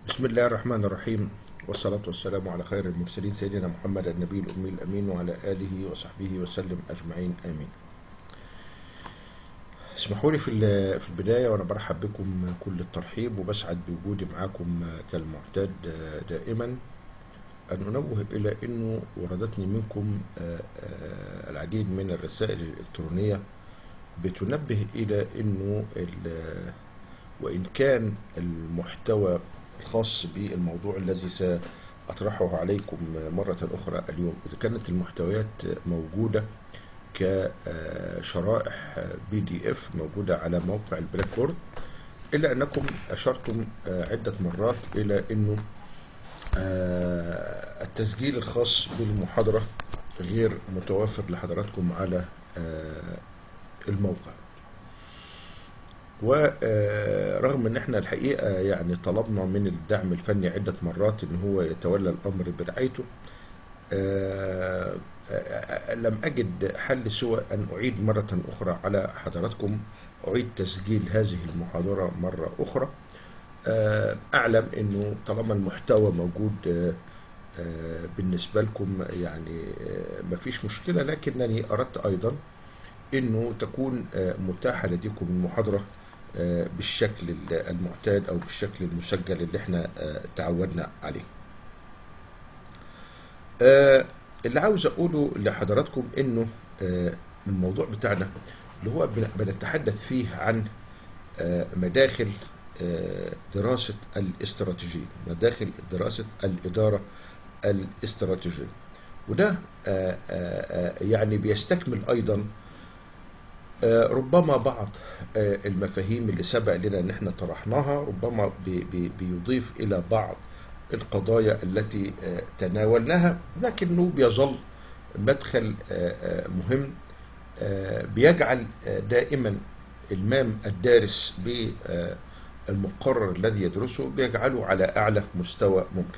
بسم الله الرحمن الرحيم والصلاة والسلام على خير المرسلين سيدنا محمد النبي الأمي الأمين وعلى آله وصحبه وسلم أجمعين آمين اسمحوا لي في ال- في البداية وأنا برحب بكم كل الترحيب وبسعد بوجودي معاكم كالمعتاد دائما أن أنوه إلى أنه وردتني منكم العديد من الرسائل الإلكترونية بتنبه إلى أنه ال- وإن كان المحتوى الخاص بالموضوع الذي سأطرحه عليكم مرة أخرى اليوم إذا كانت المحتويات موجودة كشرائح بي دي اف موجودة على موقع البلاك بورد إلا أنكم أشرتم عدة مرات إلى أنه التسجيل الخاص بالمحاضرة غير متوفر لحضراتكم على الموقع ورغم ان احنا الحقيقة يعني طلبنا من الدعم الفني عدة مرات ان هو يتولى الامر برعايته لم اجد حل سوى ان اعيد مرة اخرى على حضراتكم اعيد تسجيل هذه المحاضرة مرة اخرى اعلم انه طالما المحتوى موجود بالنسبة لكم يعني مفيش مشكلة لكنني اردت ايضا انه تكون متاحة لديكم المحاضرة بالشكل المعتاد او بالشكل المسجل اللي احنا تعودنا عليه اللي عاوز اقوله لحضراتكم انه الموضوع بتاعنا اللي هو بنتحدث فيه عن مداخل دراسة الاستراتيجية مداخل دراسة الإدارة الاستراتيجية وده يعني بيستكمل أيضا ربما بعض المفاهيم اللي سبق لنا ان احنا طرحناها ربما بيضيف الى بعض القضايا التي تناولناها لكنه بيظل مدخل مهم بيجعل دائما المام الدارس بالمقرر الذي يدرسه بيجعله على اعلى مستوى ممكن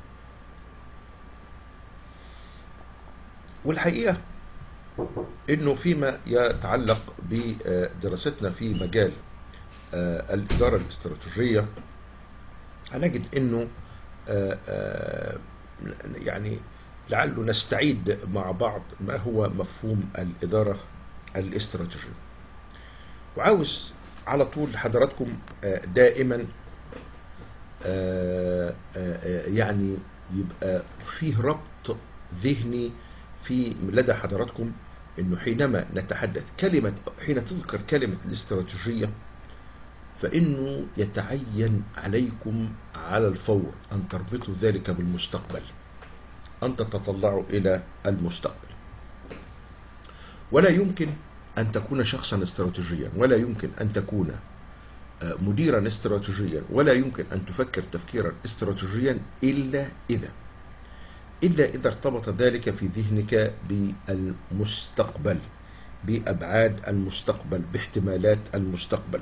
والحقيقه انه فيما يتعلق بدراستنا في مجال الاداره الاستراتيجيه هنجد انه يعني لعله نستعيد مع بعض ما هو مفهوم الاداره الاستراتيجيه وعاوز على طول لحضراتكم دائما يعني يبقى فيه ربط ذهني في لدى حضراتكم انه حينما نتحدث كلمة حين تذكر كلمة الاستراتيجية فانه يتعين عليكم على الفور ان تربطوا ذلك بالمستقبل ان تتطلعوا الى المستقبل ولا يمكن ان تكون شخصا استراتيجيا ولا يمكن ان تكون مديرا استراتيجيا ولا يمكن ان تفكر تفكيرا استراتيجيا الا اذا إلا إذا ارتبط ذلك في ذهنك بالمستقبل بأبعاد المستقبل باحتمالات المستقبل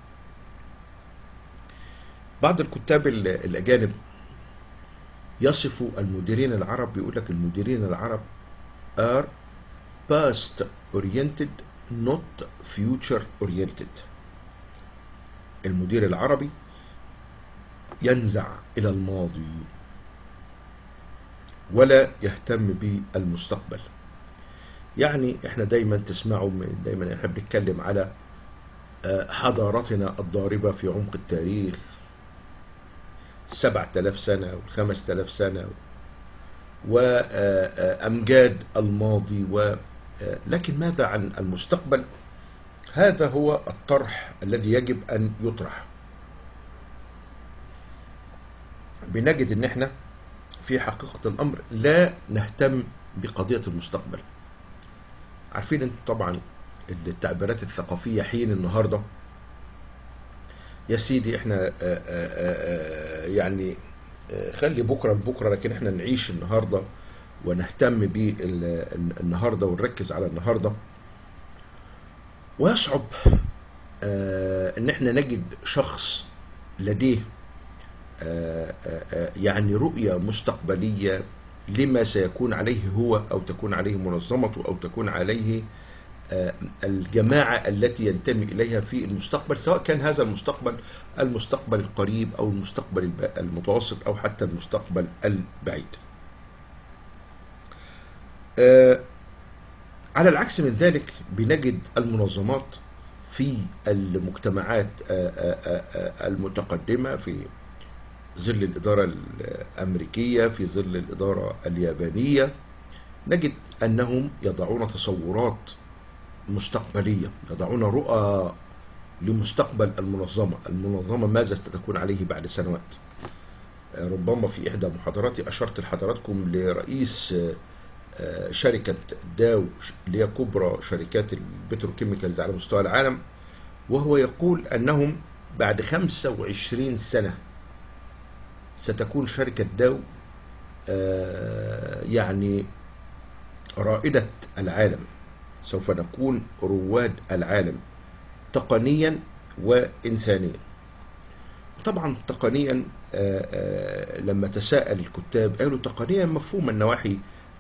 بعض الكتاب الأجانب يصف المديرين العرب بيقول لك المديرين العرب are past oriented not future oriented المدير العربي ينزع إلى الماضي ولا يهتم بالمستقبل يعني احنا دايما تسمعوا دايما احنا بنتكلم على حضارتنا الضاربة في عمق التاريخ سبعة آلاف سنة وخمسة آلاف سنة وأمجاد الماضي و لكن ماذا عن المستقبل هذا هو الطرح الذي يجب أن يطرح بنجد ان احنا في حقيقة الأمر لا نهتم بقضية المستقبل عارفين انتم طبعا التعبيرات الثقافية حين النهاردة يا سيدي احنا آآ آآ يعني خلي بكرة لبكرة لكن احنا نعيش النهاردة ونهتم بالنهاردة ونركز على النهاردة ويصعب ان احنا نجد شخص لديه يعني رؤية مستقبلية لما سيكون عليه هو أو تكون عليه منظمته أو تكون عليه آه، الجماعة التي ينتمي إليها في المستقبل سواء كان هذا المستقبل المستقبل القريب أو المستقبل الب- المتوسط أو حتى المستقبل البعيد آه، على العكس من ذلك بنجد المنظمات في المجتمعات آه، آه، آه، المتقدمة في ظل الإدارة الأمريكية في ظل الإدارة اليابانية نجد أنهم يضعون تصورات مستقبلية يضعون رؤى لمستقبل المنظمة المنظمة ماذا ستكون عليه بعد سنوات آه، ربما في إحدى محاضراتي أشرت لحضراتكم لرئيس آه، آه، شركة داو اللي هي كبرى شركات البتروكيميكالز على مستوى العالم وهو يقول أنهم بعد 25 سنة ستكون شركة داو آه، يعني رائدة العالم سوف نكون رواد العالم تقنيا وإنسانيا طبعا تقنيا آه، آه، لما تساءل الكتاب قالوا تقنيا مفهوم النواحي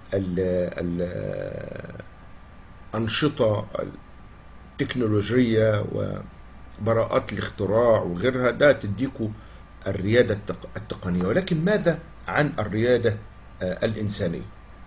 الأنشطة التكنولوجية وبراءات الاختراع وغيرها ده تديكوا الريادة التق- التقنية ولكن ماذا عن الريادة آه، الإنسانية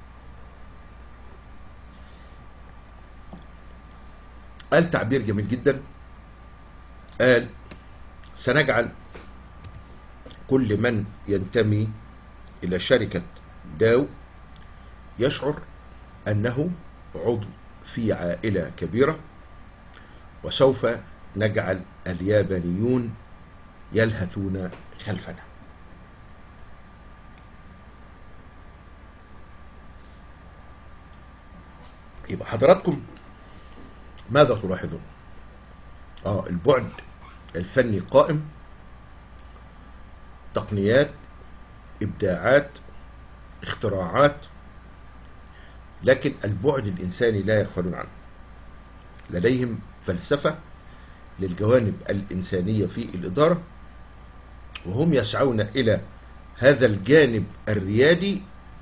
قال تعبير جميل جدا قال سنجعل كل من ينتمي إلى شركة داو يشعر أنه عضو في عائلة كبيرة وسوف نجعل اليابانيون يلهثون خلفنا يبقى حضراتكم ماذا تلاحظون اه البعد الفني قائم تقنيات ابداعات اختراعات لكن البعد الانساني لا يغفلون عنه لديهم فلسفه للجوانب الانسانيه في الاداره وهم يسعون الى هذا الجانب الريادي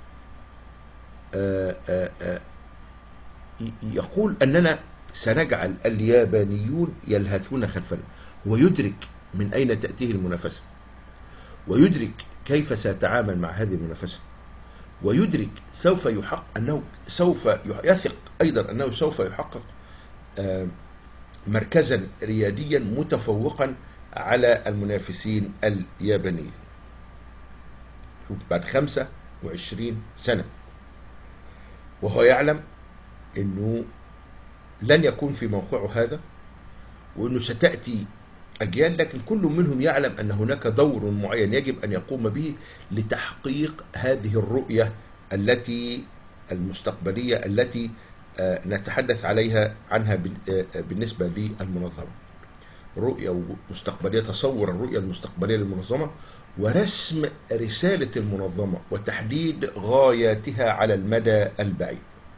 آآ آآ يقول أننا سنجعل اليابانيون يلهثون خلفنا هو يدرك من أين تأتيه المنافسة ويدرك كيف سيتعامل مع هذه المنافسة ويدرك سوف يحقق أنه سوف يثق أيضا أنه سوف يحقق آه، مركزا رياديا متفوقا على المنافسين اليابانيين شوف بعد 25 سنة وهو يعلم انه لن يكون في موقعه هذا وانه ستأتي اجيال لكن كل منهم يعلم ان هناك دور معين يجب ان يقوم به لتحقيق هذه الرؤية التي المستقبلية التي آه، نتحدث عليها عنها بال- آه، بالنسبة للمنظمة رؤية مستقبلية تصور الرؤية المستقبلية للمنظمة ورسم رسالة المنظمة وتحديد غاياتها على المدى البعيد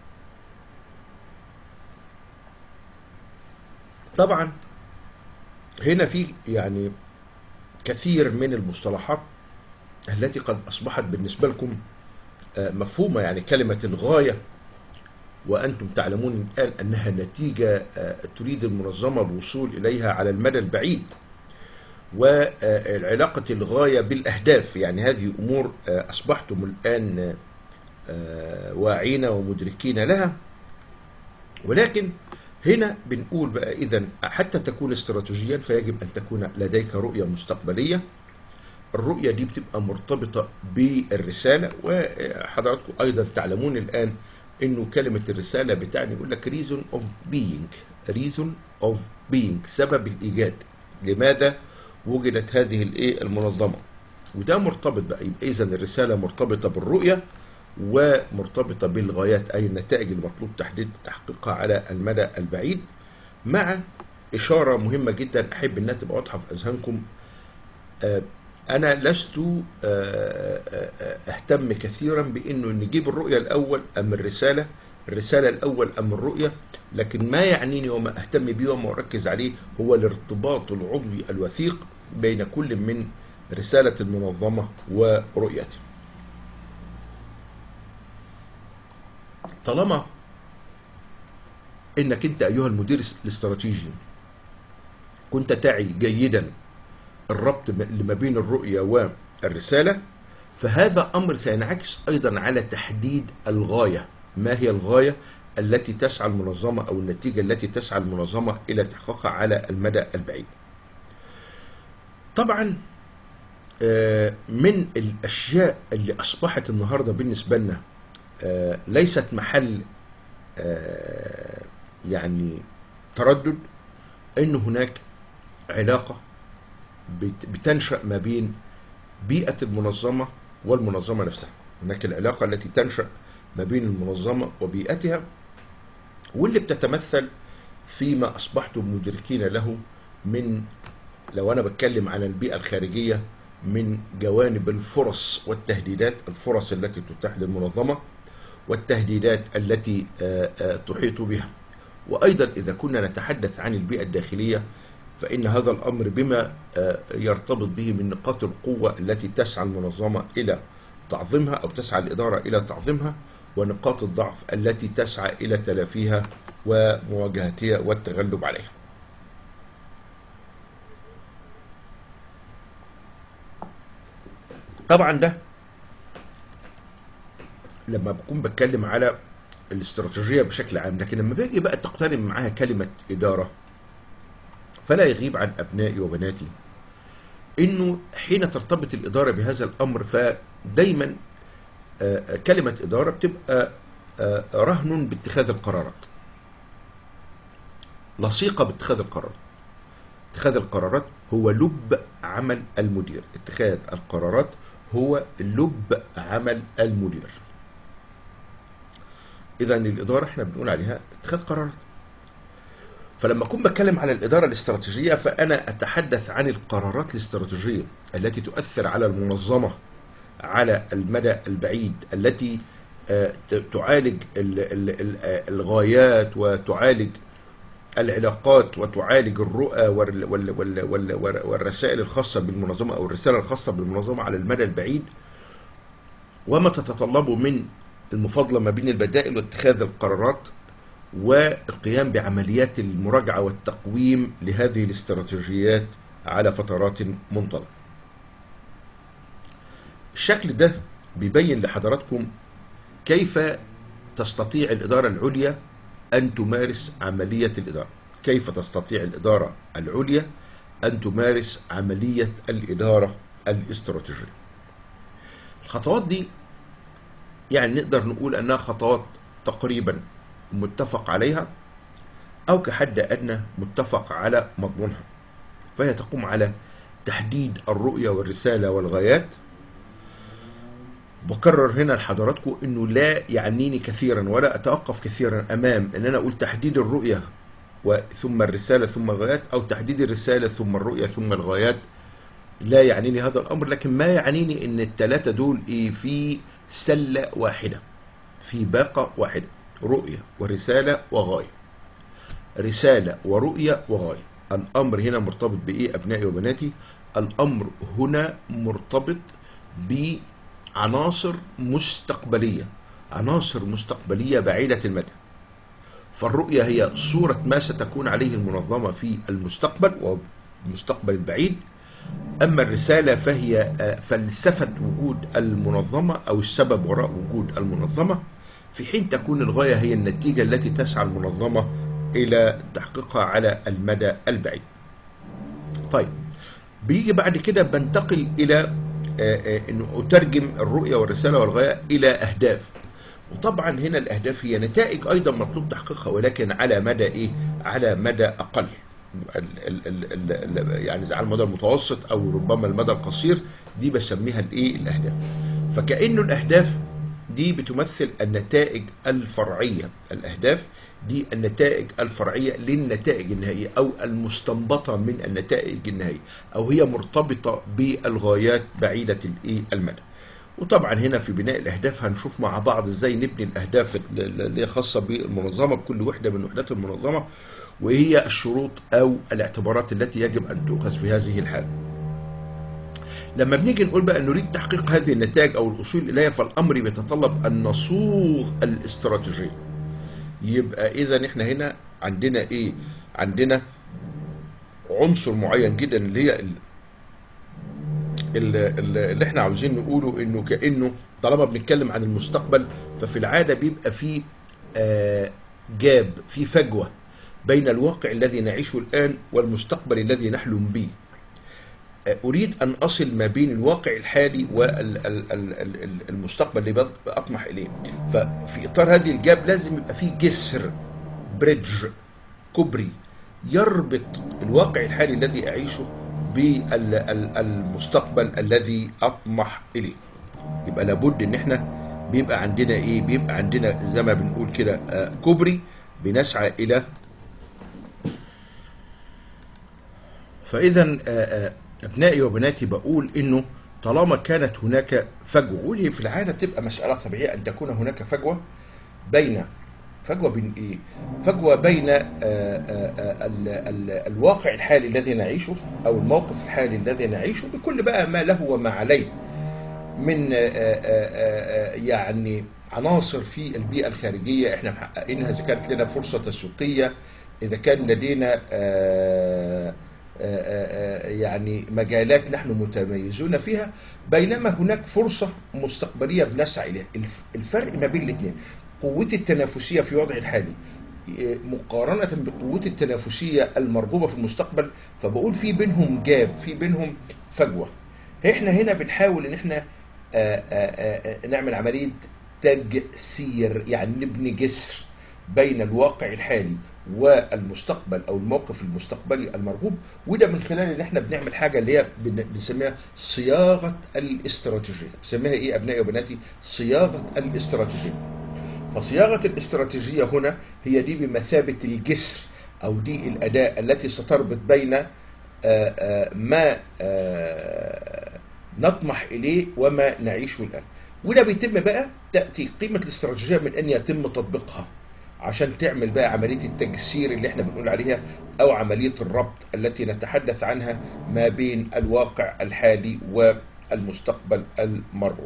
طبعا هنا في يعني كثير من المصطلحات التي قد أصبحت بالنسبة لكم آه، مفهومة يعني كلمة الغاية وأنتم تعلمون الآن أنها نتيجة آه، تريد المنظمة الوصول إليها على المدى البعيد وعلاقة الغاية بالأهداف يعني هذه أمور آه، أصبحتم الآن آه، واعين ومدركين لها ولكن هنا بنقول بقى إذا حتى تكون استراتيجيا فيجب أن تكون لديك رؤية مستقبلية الرؤية دي بتبقى مرتبطة بالرسالة وحضراتكم أيضا تعلمون الآن إنه كلمة الرسالة بتعني يقول لك reason of being reason of being سبب الإيجاد لماذا وجدت هذه الإيه المنظمة وده مرتبط بقى يبقى إذا الرسالة مرتبطة بالرؤية ومرتبطة بالغايات أي النتائج المطلوب تحديد تحقيقها على المدى البعيد مع إشارة مهمة جدا أحب أنها تبقى واضحة في أذهانكم آه، أنا لست آه، آه، أهتم كثيرا بأنه نجيب الرؤية الأول أم الرسالة الرسالة الأول أم الرؤية لكن ما يعنيني وما أهتم به وما أركز عليه هو الارتباط العضوي الوثيق بين كل من رسالة المنظمة ورؤيته طالما انك انت ايها المدير الاستراتيجي كنت تعي جيدا الربط اللي ما بين الرؤية والرسالة فهذا امر سينعكس ايضا على تحديد الغاية ما هي الغاية التي تسعى المنظمة او النتيجة التي تسعى المنظمة الى تحقيقها على المدى البعيد طبعا آه، من الاشياء اللي اصبحت النهاردة بالنسبة لنا آه، ليست محل آه، يعني تردد ان هناك علاقة بت- بتنشأ ما بين بيئة المنظمة والمنظمة نفسها هناك العلاقة التي تنشأ ما بين المنظمة وبيئتها واللي بتتمثل فيما أصبحتم مدركين له من لو أنا بتكلم عن البيئة الخارجية من جوانب الفرص والتهديدات الفرص التي تتاح للمنظمة والتهديدات التي آه، آه، تحيط بها وأيضا إذا كنا نتحدث عن البيئة الداخلية فإن هذا الأمر بما آه، يرتبط به من نقاط القوة التي تسعى المنظمة إلى تعظيمها أو تسعى الإدارة إلى تعظيمها ونقاط الضعف التي تسعى إلى تلافيها ومواجهتها والتغلب عليها طبعا ده لما بكون بتكلم على الاستراتيجية بشكل عام لكن لما باجي بقى تقترن معاها كلمة إدارة فلا يغيب عن أبنائي وبناتي إنه حين ترتبط الإدارة بهذا الأمر فدايما آه، كلمة إدارة بتبقى آه، رهن باتخاذ القرارات لصيقة باتخاذ القرارات اتخاذ القرارات هو لب عمل المدير اتخاذ القرارات هو لب عمل المدير اذا الاداره احنا بنقول عليها اتخاذ قرارات فلما اكون بتكلم على الاداره الاستراتيجيه فانا اتحدث عن القرارات الاستراتيجيه التي تؤثر على المنظمه على المدى البعيد التي آه، ت- تعالج ال- ال- ال- آه، الغايات وتعالج العلاقات وتعالج الرؤى وال- وال- وال- وال- وال- والرسائل الخاصة بالمنظمة أو الرسالة الخاصة بالمنظمة على المدى البعيد وما تتطلبه من المفاضلة ما بين البدائل واتخاذ القرارات والقيام بعمليات المراجعة والتقويم لهذه الاستراتيجيات على فترات منتظمة الشكل ده بيبين لحضراتكم كيف تستطيع الإدارة العليا أن تمارس عملية الإدارة كيف تستطيع الإدارة العليا أن تمارس عملية الإدارة الاستراتيجية الخطوات دي يعني نقدر نقول أنها خطوات تقريبا متفق عليها أو كحد أدنى متفق على مضمونها فهي تقوم على تحديد الرؤية والرسالة والغايات بكرر هنا لحضراتكم انه لا يعنيني كثيرا ولا اتوقف كثيرا امام ان انا اقول تحديد الرؤيه و- ثم الرساله ثم الغايات او تحديد الرساله ثم الرؤيه ثم الغايات لا يعنيني هذا الامر لكن ما يعنيني ان الثلاثه دول ايه في سله واحده في باقه واحده رؤيه ورساله وغايه رساله ورؤيه وغايه الامر هنا مرتبط بايه ابنائي وبناتي الامر هنا مرتبط بعناصر مستقبليه عناصر مستقبليه بعيده المدى فالرؤيه هي صوره ما ستكون عليه المنظمه في المستقبل والمستقبل البعيد أما الرسالة فهي آه، فلسفة وجود المنظمة أو السبب وراء وجود المنظمة في حين تكون الغاية هي النتيجة التي تسعى المنظمة إلى تحقيقها على المدى البعيد طيب بيجي بعد كده بنتقل إلى آه، آه، أنه أترجم الرؤية والرسالة والغاية إلى أهداف وطبعا هنا الأهداف هي نتائج أيضا مطلوب تحقيقها ولكن على مدى إيه على مدى أقل ال ال ال ال ال يعني على المدى المتوسط او ربما المدى القصير دي بسميها الايه الاهداف فكانه الاهداف دي بتمثل النتائج الفرعيه الاهداف دي النتائج الفرعيه للنتائج النهائيه او المستنبطه من النتائج النهائيه او هي مرتبطه بالغايات بعيده الايه المدى وطبعا هنا في بناء الاهداف هنشوف مع بعض ازاي نبني الاهداف اللي هي خاصه بالمنظمه بكل وحده من وحدات المنظمه وهي الشروط او الاعتبارات التي يجب ان تؤخذ في هذه الحاله. لما بنيجي نقول بقى نريد تحقيق هذه النتائج او الوصول اليها فالامر بيتطلب ان نصوغ الاستراتيجيه. يبقى اذا احنا هنا عندنا ايه عندنا عنصر معين جدا اللي هي ال- ال- ال- اللي احنا عاوزين نقوله انه كانه طالما بنتكلم عن المستقبل ففي العاده بيبقى في آه، جاب في فجوه بين الواقع الذي نعيشه الان والمستقبل الذي نحلم به آه، اريد ان اصل ما بين الواقع الحالي والمستقبل اللي بط- اطمح اليه ففي اطار هذه الجاب لازم يبقى في جسر بريدج كوبري يربط الواقع الحالي الذي اعيشه بالمستقبل الذي اطمح اليه يبقى لابد ان احنا بيبقى عندنا ايه بيبقى عندنا زي ما بنقول كده آه، كوبري بنسعى الى فاذا آه، آه، ابنائي وبناتي بقول انه طالما كانت هناك فجوه وليه في العاده بتبقى مساله طبيعيه ان تكون هناك فجوه بين فجوه بين ايه؟ فجوه بين آه، آه، آه، ال- ال- الواقع الحالي الذي نعيشه او الموقف الحالي الذي نعيشه بكل بقى ما له وما عليه من آه، آه، آه، آه، يعني عناصر في البيئة الخارجية احنا محققينها اذا كانت لنا فرصة تسويقية اذا كان لدينا آه، آه، آه، يعني مجالات نحن متميزون فيها بينما هناك فرصة مستقبلية بنسعى إليها الف- الفرق ما بين الاثنين قوتي التنافسية في وضعي الحالي آه، مقارنة بقوتي التنافسية المرغوبة في المستقبل فبقول في بينهم جاب في بينهم فجوة احنا هنا بنحاول ان احنا آه، آه، آه، نعمل عملية تجسير يعني نبني جسر بين الواقع الحالي والمستقبل او الموقف المستقبلي المرغوب وده من خلال ان احنا بنعمل حاجه اللي هي بن- بنسميها صياغه الاستراتيجيه بنسميها ايه ابنائي وبناتي صياغه الاستراتيجيه فصياغه الاستراتيجيه هنا هي دي بمثابه الجسر او دي الاداه التي ستربط بين آه، آه، ما آه، نطمح اليه وما نعيشه الان وده بيتم بقى تاتي قيمه الاستراتيجيه من ان يتم تطبيقها عشان تعمل بقى عمليه التجسير اللي احنا بنقول عليها او عمليه الربط التي نتحدث عنها ما بين الواقع الحالي والمستقبل المرغوب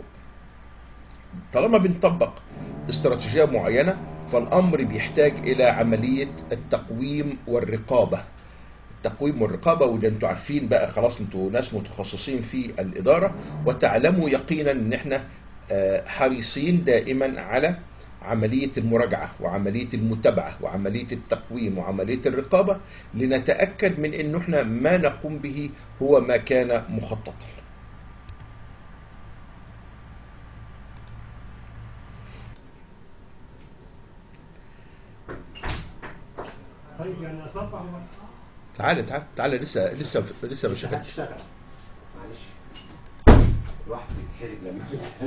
طالما بنطبق استراتيجيه معينه فالامر بيحتاج الى عمليه التقويم والرقابه التقويم والرقابه وده انتوا عارفين بقى خلاص انتوا ناس متخصصين في الاداره وتعلموا يقينا ان احنا آه، حريصين دائما على عمليه المراجعه وعمليه المتابعه وعمليه التقويم وعمليه الرقابه لنتاكد من انه احنا ما نقوم به هو ما كان مخططا. طيب يعني اصبح تعالى تعالى تعالى لسه لسه لسه مش هتشتغل معلش الواحد بيتحرج لما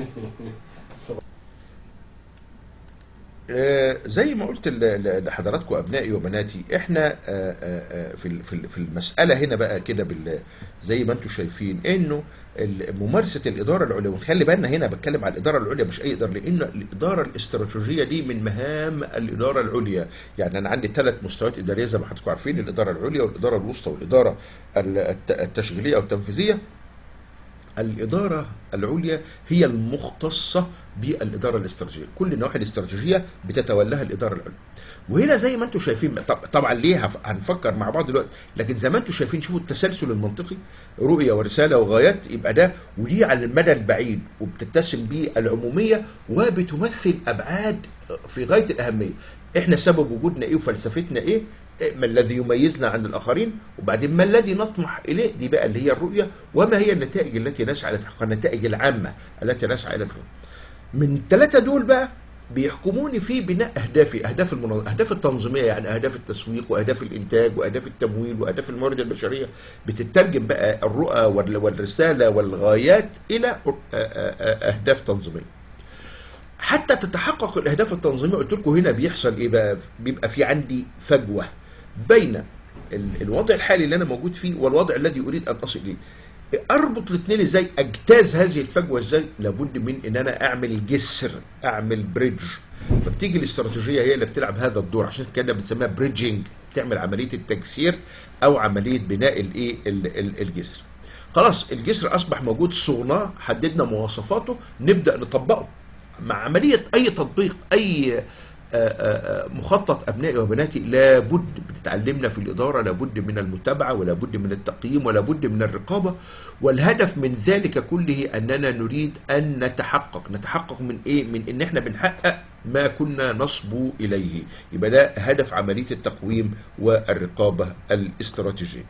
آه، زي ما قلت ل- ل- لحضراتكم ابنائي وبناتي احنا آه، آه، آه، في ال- في ال- في المساله هنا بقى كده بال- زي ما انتم شايفين انه ال- ممارسه الاداره العليا ونخلي بالنا هنا بتكلم على الاداره العليا مش اي اداره لان الاداره الاستراتيجيه دي من مهام الاداره العليا يعني انا عندي ثلاث مستويات اداريه زي ما حضراتكم عارفين الاداره العليا والاداره الوسطى والاداره ال- الت- التشغيليه او التنفيذيه الإدارة العليا هي المختصة بالإدارة الاستراتيجية كل النواحي الاستراتيجية بتتولاها الإدارة العليا وهنا زي ما انتم شايفين طب- طبعا ليه هف- هنفكر مع بعض دلوقتي لكن زي ما انتم شايفين شوفوا التسلسل المنطقي رؤية ورسالة وغايات يبقى ده ودي على المدى البعيد وبتتسم بالعمومية وبتمثل أبعاد في غاية الأهمية احنا سبب وجودنا ايه وفلسفتنا ايه إيه ما الذي يميزنا عن الآخرين وبعدين ما الذي نطمح إليه دي بقى اللي هي الرؤية وما هي النتائج التي نسعى لتحقيقها النتائج العامة التي نسعى إلى تحقيقها من الثلاثة دول بقى بيحكموني في بناء أهدافي أهداف المنظ... أهداف التنظيمية يعني أهداف التسويق وأهداف الإنتاج وأهداف التمويل وأهداف الموارد البشرية بتترجم بقى الرؤى وال- والرسالة والغايات إلى أ- أ- أ- أهداف تنظيمية حتى تتحقق الاهداف التنظيميه قلت لكم هنا بيحصل ايه بقى بيبقى في عندي فجوه بين ال- الوضع الحالي اللي انا موجود فيه والوضع الذي اريد ان اصل اليه اربط الاثنين ازاي اجتاز هذه الفجوه ازاي لابد من ان انا اعمل جسر اعمل بريدج فبتيجي الاستراتيجيه هي اللي بتلعب هذا الدور عشان كده بنسميها بريدجنج تعمل عمليه التجسير او عمليه بناء الايه ال- ال- الجسر خلاص الجسر اصبح موجود صغناه حددنا مواصفاته نبدا نطبقه مع عملية أي تطبيق أي آه، آه، مخطط ابنائي وبناتي لابد بتتعلمنا في الاداره لابد من المتابعه ولابد من التقييم ولابد من الرقابه والهدف من ذلك كله اننا نريد ان نتحقق نتحقق من ايه من ان احنا بنحقق ما كنا نصبو اليه يبقى ده هدف عمليه التقويم والرقابه الاستراتيجيه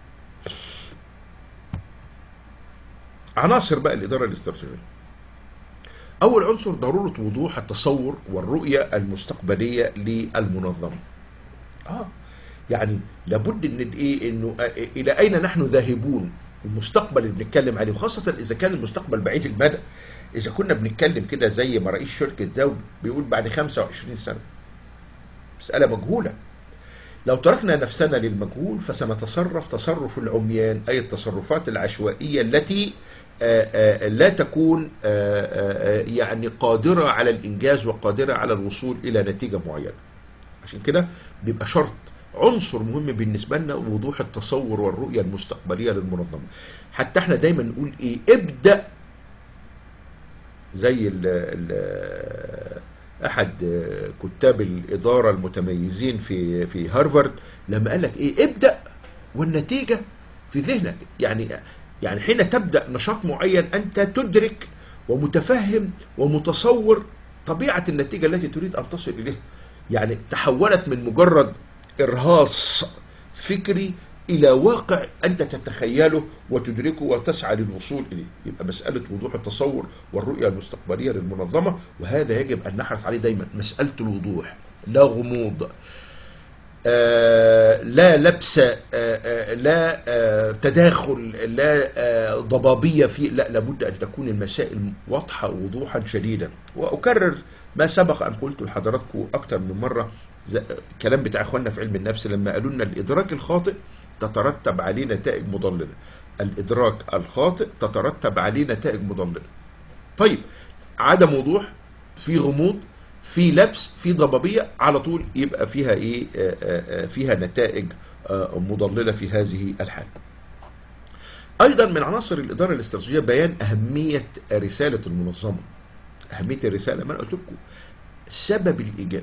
عناصر بقى الاداره الاستراتيجيه أول عنصر ضرورة وضوح التصور والرؤية المستقبلية للمنظمة. آه يعني لابد إن إيه إنه آه، إلى أين نحن ذاهبون؟ المستقبل اللي بنتكلم عليه وخاصة إذا كان المستقبل بعيد المدى. إذا كنا بنتكلم كده زي ما رئيس شركة داو بيقول بعد 25 سنة. مسألة مجهولة. لو تركنا نفسنا للمجهول فسنتصرف تصرف العميان أي التصرفات العشوائية التي آه، آه، لا تكون آه، آه، يعني قادرة على الإنجاز وقادرة على الوصول إلى نتيجة معينة عشان كده بيبقى شرط عنصر مهم بالنسبة لنا وضوح التصور والرؤية المستقبلية للمنظمة حتى احنا دايما نقول ايه ابدأ زي ال ال احد كتاب الاداره المتميزين في في هارفارد لما قال لك ايه ابدا والنتيجه في ذهنك يعني يعني حين تبدا نشاط معين انت تدرك ومتفهم ومتصور طبيعه النتيجه التي تريد ان تصل اليها يعني تحولت من مجرد ارهاص فكري الى واقع انت تتخيله وتدركه وتسعى للوصول اليه يبقى مساله وضوح التصور والرؤيه المستقبليه للمنظمه وهذا يجب ان نحرص عليه دايما مساله الوضوح لا غموض آه لا لبس آه آه لا آه تداخل لا آه ضبابيه في لا لابد ان تكون المسائل واضحه وضوحا شديدا واكرر ما سبق ان قلت لحضراتكم اكثر من مره زي- الكلام بتاع اخواننا في علم النفس لما قالوا لنا الادراك الخاطئ تترتب عليه نتائج مضلله الادراك الخاطئ تترتب عليه نتائج مضلله طيب عدم وضوح في غموض في لبس في ضبابيه على طول يبقى فيها ايه آه، آه، آه، فيها نتائج آه، مضلله في هذه الحاله ايضا من عناصر الاداره الاستراتيجيه بيان اهميه رساله المنظمه اهميه الرساله ما انا قلت لكم سبب الايجاد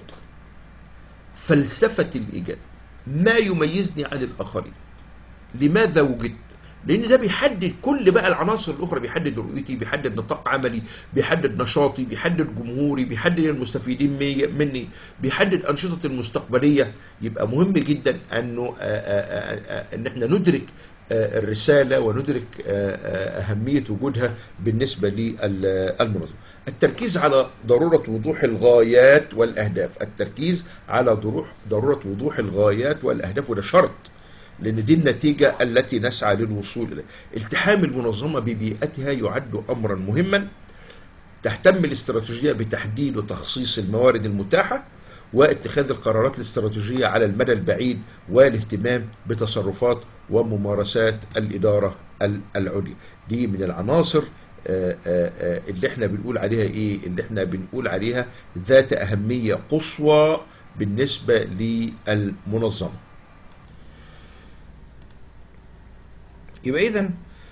فلسفه الايجاد ما يميزني عن الاخرين لماذا وجدت لان ده بيحدد كل بقى العناصر الاخرى بيحدد رؤيتي بيحدد نطاق عملي بيحدد نشاطي بيحدد جمهوري بيحدد المستفيدين مي- مني بيحدد انشطتي المستقبليه يبقى مهم جدا انه آه، آه، آه، آه، ان احنا ندرك آه، الرساله وندرك آه، آه، اهميه وجودها بالنسبه للمنظمه التركيز على ضروره وضوح الغايات والاهداف التركيز على ضروح ضروره وضوح الغايات والاهداف وده شرط لان دي النتيجه التي نسعى للوصول اليها التحام المنظمه ببيئتها يعد امرا مهما تهتم الاستراتيجيه بتحديد وتخصيص الموارد المتاحه واتخاذ القرارات الاستراتيجيه على المدى البعيد والاهتمام بتصرفات وممارسات الاداره ال- العليا دي من العناصر آه، آه، آه، اللي احنا بنقول عليها ايه اللي احنا بنقول عليها ذات اهميه قصوى بالنسبه للمنظمه يبقى اذا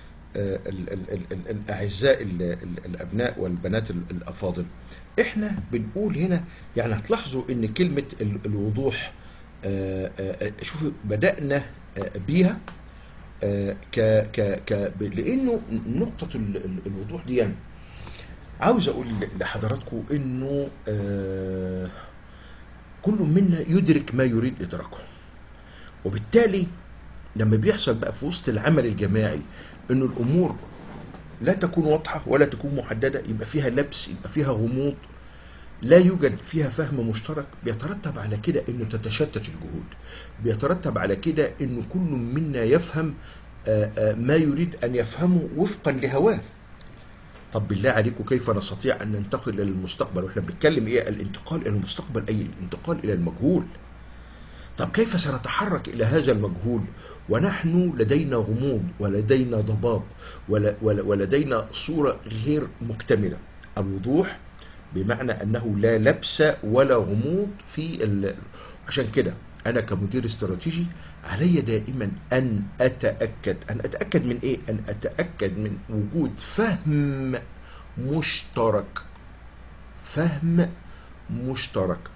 الاعزاء ال- ال- الابناء والبنات ال- الافاضل احنا بنقول هنا يعني هتلاحظوا ان كلمه ال- الوضوح آه، آه، آه، شوفوا بدانا آه، بيها آه، ك ك ك ب- لانه نقطه ال- ال- الوضوح دي يعني عاوز اقول لحضراتكم انه آه، كل منا يدرك ما يريد ادراكه وبالتالي لما بيحصل بقى في وسط العمل الجماعي انه الامور لا تكون واضحه ولا تكون محدده يبقى فيها لبس يبقى فيها غموض لا يوجد فيها فهم مشترك بيترتب على كده انه تتشتت الجهود بيترتب على كده انه كل منا يفهم آه، آه، ما يريد ان يفهمه وفقا لهواه طب بالله عليكم كيف نستطيع ان ننتقل الى المستقبل واحنا بنتكلم ايه الانتقال الى المستقبل اي الانتقال الى المجهول طب كيف سنتحرك إلى هذا المجهول ونحن لدينا غموض ولدينا ضباب ول- ول- ولدينا صورة غير مكتملة الوضوح بمعنى أنه لا لبس ولا غموض في ال... عشان كده أنا كمدير استراتيجي علي دائما أن أتأكد أن أتأكد من إيه؟ أن أتأكد من وجود فهم مشترك فهم مشترك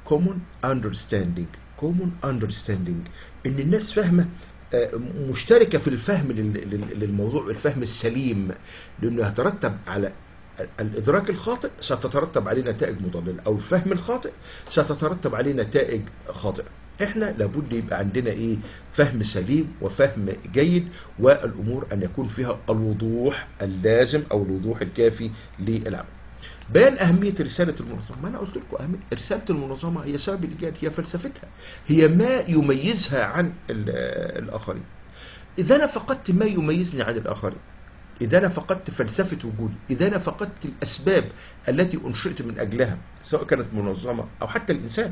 common understanding common understanding ان الناس فاهمه آه، مشتركه في الفهم لل- لل- للموضوع الفهم السليم لانه يترتب على الادراك الخاطئ ستترتب عليه نتائج مضلله او الفهم الخاطئ ستترتب عليه نتائج خاطئه احنا لابد يبقى عندنا ايه فهم سليم وفهم جيد والامور ان يكون فيها الوضوح اللازم او الوضوح الكافي للعمل بيان أهمية رسالة المنظمة ما أنا قلت لكم أهمية رسالة المنظمة هي سبب الإيجاد هي فلسفتها هي ما يميزها عن ال- الآخرين إذا أنا فقدت ما يميزني عن الآخرين إذا أنا فقدت فلسفة وجودي إذا أنا فقدت الأسباب التي أنشئت من أجلها سواء كانت منظمة أو حتى الإنسان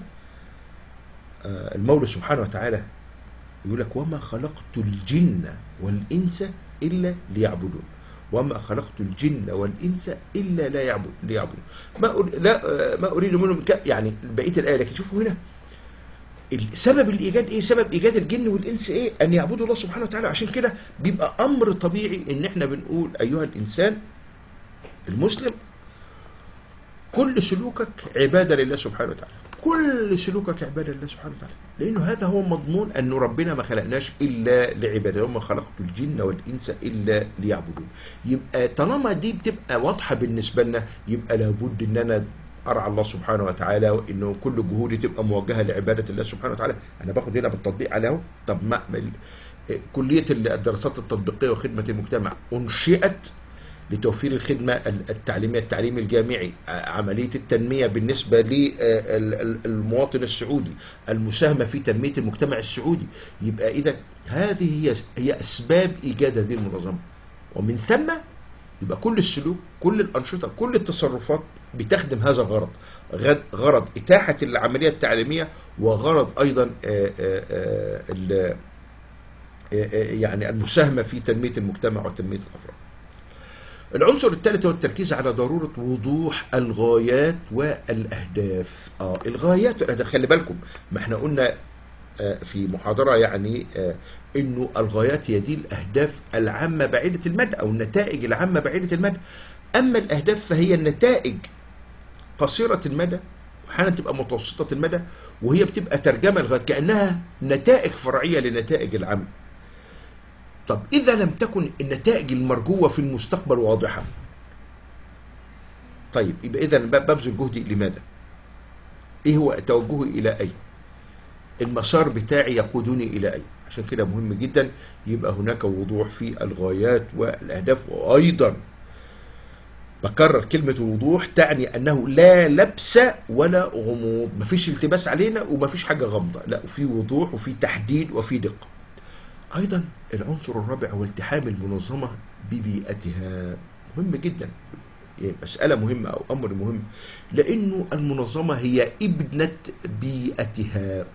آه، المولى سبحانه وتعالى يقول لك وما خلقت الجن والإنس إلا ليعبدون وما خلقت الجن والإنس إلا لا يعبد ليعبدون ما أر- لا آه، ما أريد منهم ك- يعني بقية الآية لكن شوفوا هنا سبب الإيجاد إيه سبب إيجاد الجن والإنس إيه أن يعبدوا الله سبحانه وتعالى عشان كده بيبقى أمر طبيعي إن إحنا بنقول أيها الإنسان المسلم كل سلوكك عبادة لله سبحانه وتعالى كل سلوكك عبادة لله سبحانه وتعالى لأنه هذا هو مضمون أن ربنا ما خلقناش إلا لعبادة وما خلقت الجن والإنس إلا ليعبدون يبقى طالما دي بتبقى واضحة بالنسبة لنا يبقى لابد أن أنا أرعى الله سبحانه وتعالى وإنه كل جهودي تبقى موجهة لعبادة الله سبحانه وتعالى أنا باخد هنا بالتطبيق على اهو طب ما ما- كلية الدراسات التطبيقية وخدمة المجتمع أنشئت لتوفير الخدمة التعليمية التعليم الجامعي ع- عملية التنمية بالنسبة للمواطن السعودي المساهمة في تنمية المجتمع السعودي يبقى إذا هذه هي هي أسباب إيجاد هذه المنظمة ومن ثم يبقى كل السلوك كل الأنشطة كل التصرفات بتخدم هذا الغرض غد- غرض إتاحة العملية التعليمية وغرض أيضا آه، آه، آه، ال- آه، آه، يعني المساهمة في تنمية المجتمع وتنمية الأفراد العنصر الثالث هو التركيز على ضرورة وضوح الغايات والأهداف آه الغايات والأهداف خلي بالكم ما احنا قلنا آه، في محاضرة يعني آه، انه الغايات هي دي الاهداف العامة بعيدة المدى او النتائج العامة بعيدة المدى اما الاهداف فهي النتائج قصيرة المدى احيانا تبقى متوسطة المدى وهي بتبقى ترجمة لغاية كأنها نتائج فرعية لنتائج العامة طب إذا لم تكن النتائج المرجوة في المستقبل واضحة طيب يبقى إذا ببذل جهدي لماذا إيه هو توجهي إلى أين المسار بتاعي يقودني إلى أين عشان كده مهم جدا يبقى هناك وضوح في الغايات والأهداف وأيضا بكرر كلمة الوضوح تعني أنه لا لبس ولا غموض مفيش التباس علينا ومفيش حاجة غامضة لا في وضوح وفي تحديد وفي دقة أيضا العنصر الرابع هو التحام المنظمة ببيئتها مهم جدا يعني مسألة مهمة أو أمر مهم لأنه المنظمة هي ابنة بيئتها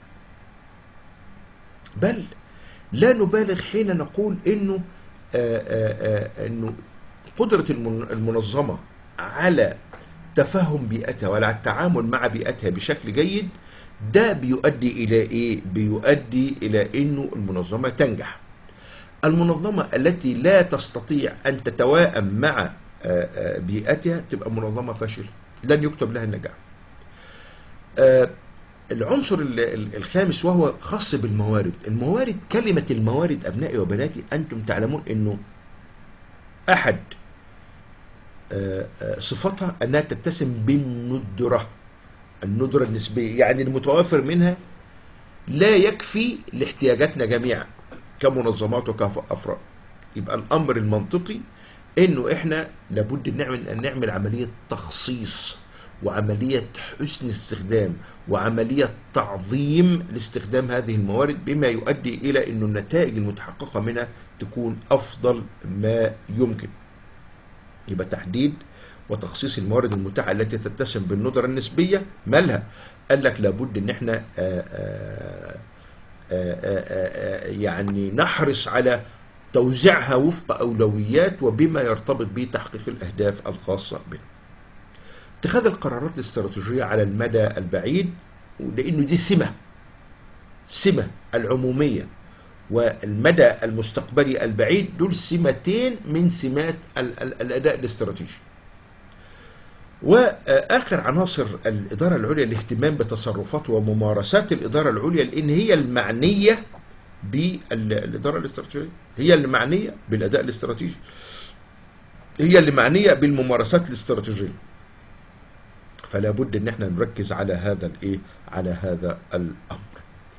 بل لا نبالغ حين نقول إنه آآ آآ إنه قدرة المن- المنظمة على تفهم بيئتها وعلى التعامل مع بيئتها بشكل جيد ده بيؤدي إلى إيه؟ بيؤدي إلى إنه المنظمة تنجح المنظمة التي لا تستطيع أن تتواءم مع آه، آه، بيئتها تبقى منظمة فاشلة لن يكتب لها النجاح آه، العنصر ال- ال- الخامس وهو خاص بالموارد الموارد كلمة الموارد أبنائي وبناتي أنتم تعلمون أنه أحد آه، آه، صفاتها أنها تتسم بالندرة الندرة النسبية يعني المتوافر منها لا يكفي لاحتياجاتنا جميعا كمنظمات وكأفراد يبقى الأمر المنطقي إنه إحنا لابد نعمل أن نعمل عملية تخصيص وعملية حسن استخدام وعملية تعظيم لاستخدام هذه الموارد بما يؤدي إلى أن النتائج المتحققة منها تكون أفضل ما يمكن يبقى تحديد وتخصيص الموارد المتاحة التي تتسم بالندرة النسبية مالها قال لك لابد ان احنا آآ آآ آآ آآ يعني نحرص على توزيعها وفق أولويات وبما يرتبط بتحقيق الأهداف الخاصة بنا اتخاذ القرارات الاستراتيجية على المدى البعيد لأنه دي سمة سمة العمومية والمدى المستقبلي البعيد دول سمتين من سمات ال- ال- الأداء الاستراتيجي واخر عناصر الاداره العليا الاهتمام بتصرفات وممارسات الاداره العليا لان هي المعنيه بالاداره الاستراتيجيه هي اللي معنيه بالاداء الاستراتيجي هي اللي معنيه بالممارسات الاستراتيجيه فلا بد ان احنا نركز على هذا الايه على هذا الامر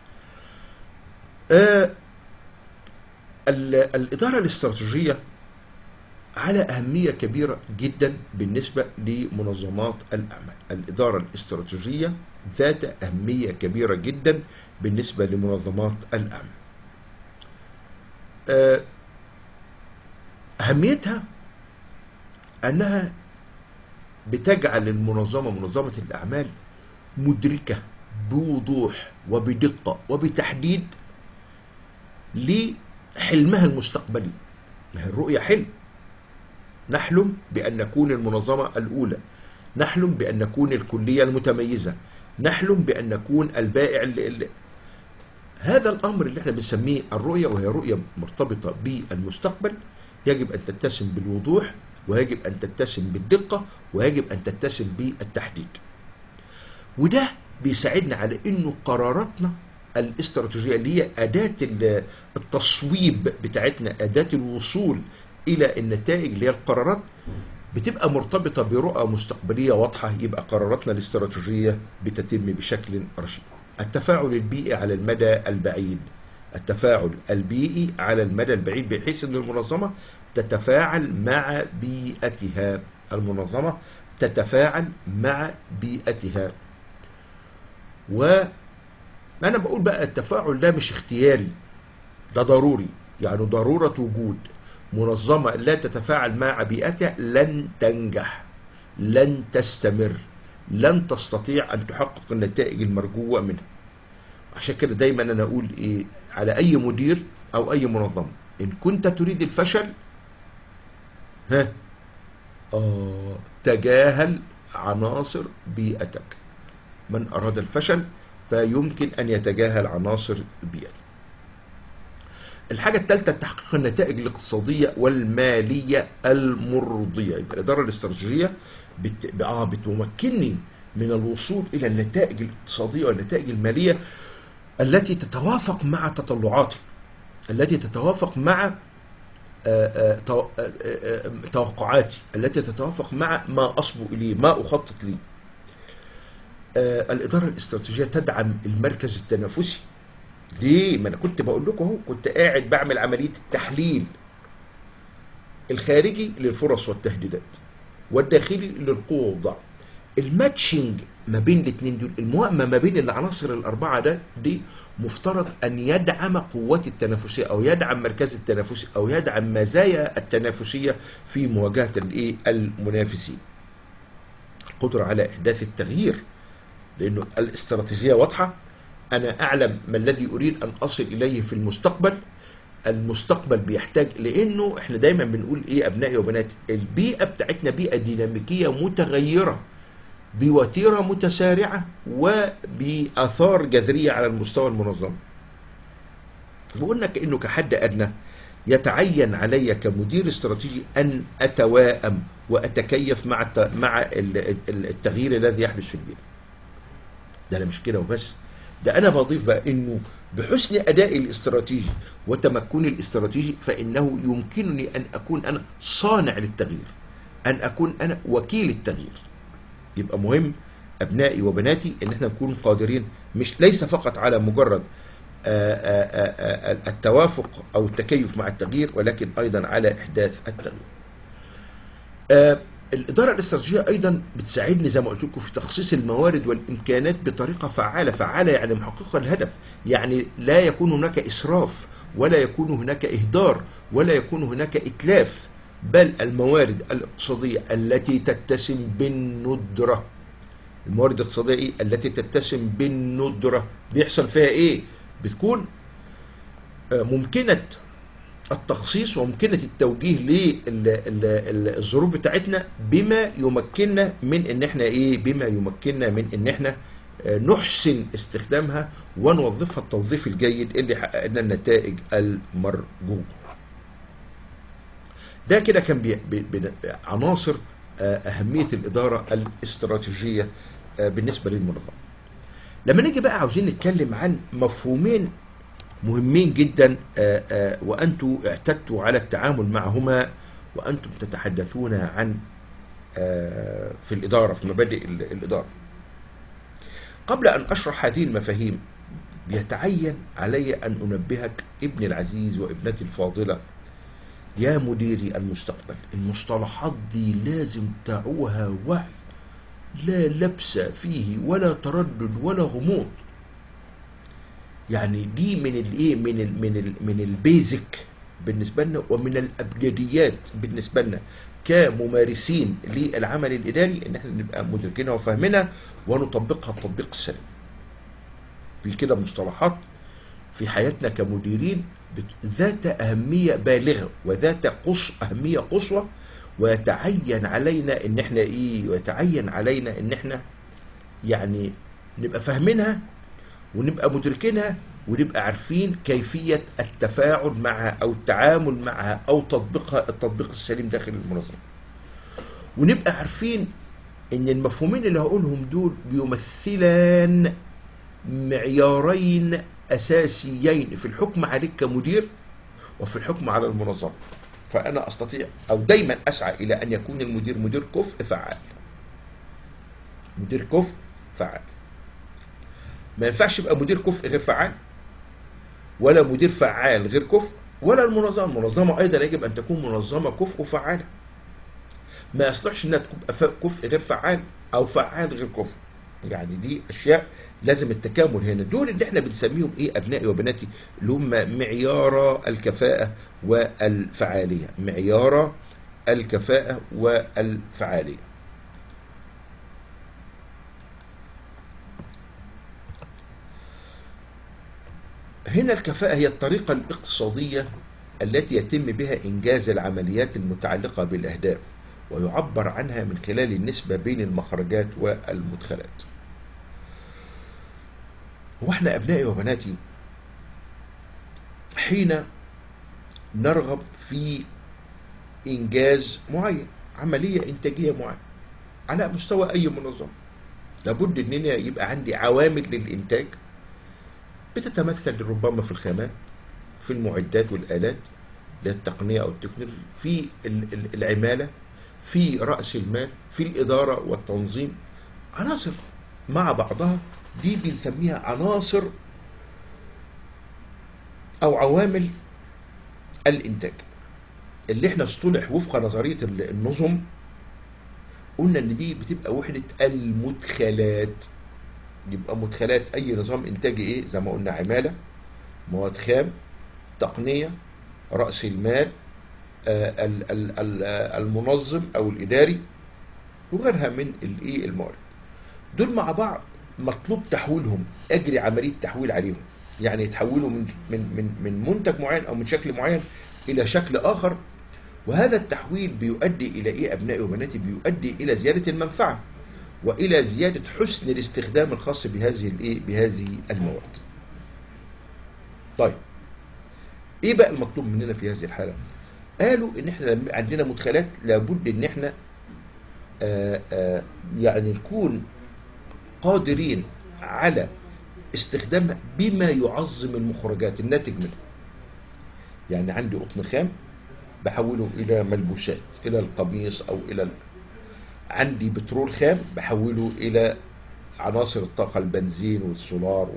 آه ال- الاداره الاستراتيجيه على أهمية كبيرة جدا بالنسبة لمنظمات الأعمال الإدارة الاستراتيجية ذات أهمية كبيرة جدا بالنسبة لمنظمات الأعمال آه، أهميتها أنها بتجعل المنظمة منظمة الأعمال مدركة بوضوح وبدقة وبتحديد لحلمها المستقبلي ما هي الرؤية حلم نحلم بأن نكون المنظمة الأولى نحلم بأن نكون الكلية المتميزة نحلم بأن نكون البائع اللي اللي هذا الأمر اللي احنا بنسميه الرؤية وهي رؤية مرتبطة بالمستقبل يجب أن تتسم بالوضوح ويجب أن تتسم بالدقة ويجب أن تتسم بالتحديد وده بيساعدنا على انه قراراتنا الاستراتيجيه اللي هي اداه ال- التصويب بتاعتنا اداه الوصول الى النتائج اللي هي القرارات بتبقى مرتبطه برؤى مستقبليه واضحه يبقى قراراتنا الاستراتيجيه بتتم بشكل رشيد. التفاعل البيئي على المدى البعيد التفاعل البيئي على المدى البعيد بحيث ان المنظمه تتفاعل مع بيئتها المنظمه تتفاعل مع بيئتها وانا بقول بقى التفاعل ده مش اختياري ده ضروري يعني ضرورة وجود منظمة لا تتفاعل مع بيئتها لن تنجح لن تستمر لن تستطيع أن تحقق النتائج المرجوة منها عشان كده دايما أنا أقول إيه على أي مدير أو أي منظمة إن كنت تريد الفشل ها آه تجاهل عناصر بيئتك من أراد الفشل فيمكن أن يتجاهل عناصر البيئة الحاجة الثالثة تحقيق النتائج الاقتصادية والمالية المرضية يبقى الإدارة الاستراتيجية بت... آه بتمكنني من الوصول إلى النتائج الاقتصادية والنتائج المالية التي تتوافق مع تطلعاتي التي تتوافق مع آه، آه، تو- آه، آه، آه، توقعاتي التي تتوافق مع ما أصبو إليه ما أخطط ليه آه، الإدارة الاستراتيجية تدعم المركز التنافسي ليه؟ ما أنا كنت بقول لكم أهو كنت قاعد بعمل عملية التحليل الخارجي للفرص والتهديدات والداخلي للقوة والضعف الماتشنج ما بين الاثنين دول الموائمة ما بين العناصر الأربعة ده دي مفترض أن يدعم قوات التنافسية أو يدعم مركز التنافسي أو يدعم مزايا التنافسية في مواجهة الإيه؟ المنافسين القدرة على إحداث التغيير لأنه الاستراتيجية واضحة أنا أعلم ما الذي أريد أن أصل إليه في المستقبل المستقبل بيحتاج لأنه إحنا دايما بنقول إيه أبنائي وبناتي البيئة بتاعتنا بيئة ديناميكية متغيرة بوتيرة متسارعة وبآثار جذرية على المستوى المنظم بقولنا كأنه كحد أدنى يتعين علي كمدير استراتيجي أن أتواءم وأتكيف مع الت- مع ال- ال- التغيير الذي يحدث في البيئة ده أنا مش كده وبس ده أنا بضيف بقى إنه بحسن أدائي الاستراتيجي وتمكني الاستراتيجي فإنه يمكنني أن أكون أنا صانع للتغيير أن أكون أنا وكيل التغيير يبقى مهم أبنائي وبناتي إن احنا نكون قادرين مش ليس فقط على مجرد آه، آه، آه، آه، التوافق أو التكيف مع التغيير ولكن أيضا على إحداث التغيير آه، الإدارة الاستراتيجية أيضا بتساعدني زي ما قلت لكم في تخصيص الموارد والإمكانات بطريقة فعالة فعالة يعني محققة الهدف يعني لا يكون هناك إسراف ولا يكون هناك إهدار ولا يكون هناك إتلاف بل الموارد الاقتصادية التي تتسم بالندرة الموارد الاقتصادية إيه؟ التي تتسم بالندرة بيحصل فيها إيه بتكون آه، ممكنة التخصيص وممكنة التوجيه للظروف بتاعتنا بما يمكننا من ان احنا ايه بما يمكننا من ان احنا آه، نحسن استخدامها ونوظفها التوظيف الجيد اللي يحقق لنا النتائج المرجوة ده كده كان بي بي بي عناصر آه، أهمية الإدارة الاستراتيجية آه، بالنسبة للمنظمة لما نيجي بقى عاوزين نتكلم عن مفهومين مهمين جدا آه، آه، وأنتم اعتدتوا على التعامل معهما وأنتم تتحدثون عن آه، في الإدارة في مبادئ ال- الإدارة قبل أن أشرح هذه المفاهيم يتعين علي أن أنبهك ابن العزيز وابنتي الفاضلة يا مديري المستقبل المصطلحات دي لازم تعوها وعي لا لبس فيه ولا تردد ولا غموض يعني دي من الايه من ال من ال من البيزك بالنسبه لنا ومن الابجديات بالنسبه لنا كممارسين للعمل الاداري ان احنا نبقى مدركينها وفاهمينها ونطبقها التطبيق السليم. في كده مصطلحات في حياتنا كمديرين بت- ذات أهمية بالغة وذات قص أهمية قصوى ويتعين علينا إن إحنا إيه ويتعين علينا إن إحنا يعني نبقى فاهمينها ونبقى مدركينها ونبقى عارفين كيفية التفاعل معها أو التعامل معها أو تطبيقها التطبيق السليم داخل المنظمة ونبقى عارفين إن المفهومين اللي هقولهم دول بيمثلان معيارين أساسيين في الحكم عليك كمدير وفي الحكم على المنظمة فأنا أستطيع أو دايما أسعى إلى أن يكون المدير مدير كفء فعال مدير كفء فعال ما ينفعش يبقى مدير كفء غير فعال ولا مدير فعال غير كفء ولا المنظمة المنظمة أيضا يجب أن تكون منظمة كفء وفعالة ما يصلحش انها تبقى ف- كفء غير فعال او فعال غير كفء يعني دي اشياء لازم التكامل هنا دول اللي احنا بنسميهم ايه ابنائي وبناتي اللي هم معيار الكفاءة والفعالية معيار الكفاءة والفعالية هنا الكفاءة هي الطريقة الاقتصادية التي يتم بها إنجاز العمليات المتعلقة بالأهداف ويعبر عنها من خلال النسبة بين المخرجات والمدخلات واحنا أبنائي وبناتي حين نرغب في إنجاز معين عملية إنتاجية معينة على مستوى أي منظمة لابد أن أنا يبقى عندي عوامل للإنتاج بتتمثل ربما في الخامات في المعدات والآلات للتقنية أو التكنولوجيا في ال- ال- العمالة في رأس المال في الإدارة والتنظيم عناصر مع بعضها دي بنسميها عناصر أو عوامل الإنتاج اللي احنا اصطلح وفق نظرية ال- النظم قلنا ان دي بتبقى وحدة المدخلات يبقى مدخلات اي نظام انتاجي ايه زي ما قلنا عمالة مواد خام تقنية رأس المال آه، ال- ال- ال- آه، المنظم او الاداري وغيرها من الايه الموارد دول مع بعض مطلوب تحويلهم اجري عمليه تحويل عليهم يعني يتحولوا من من من من منتج معين او من شكل معين الى شكل اخر وهذا التحويل بيؤدي الى ايه ابنائي وبناتي بيؤدي الى زياده المنفعه والى زياده حسن الاستخدام الخاص بهذه الايه بهذه المواد طيب ايه بقى المطلوب مننا في هذه الحاله قالوا ان احنا لما عندنا مدخلات لابد ان احنا آآ آآ يعني نكون قادرين على استخدامها بما يعظم المخرجات الناتج منها يعني عندي قطن خام بحوله الى ملبوسات الى القميص او الى ال... عندي بترول خام بحوله الى عناصر الطاقة البنزين والسولار و...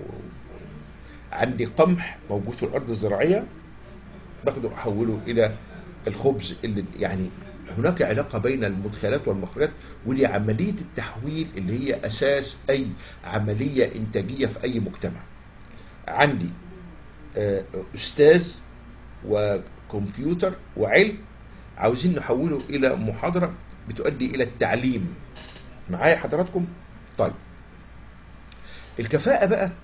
عندي قمح موجود في الارض الزراعية باخده احوله الى الخبز اللي يعني هناك علاقة بين المدخلات والمخرجات ودي عملية التحويل اللي هي أساس أي عملية إنتاجية في أي مجتمع عندي آه، أستاذ وكمبيوتر وعلم عاوزين نحوله إلى محاضرة بتؤدي إلى التعليم معايا حضراتكم طيب الكفاءة بقى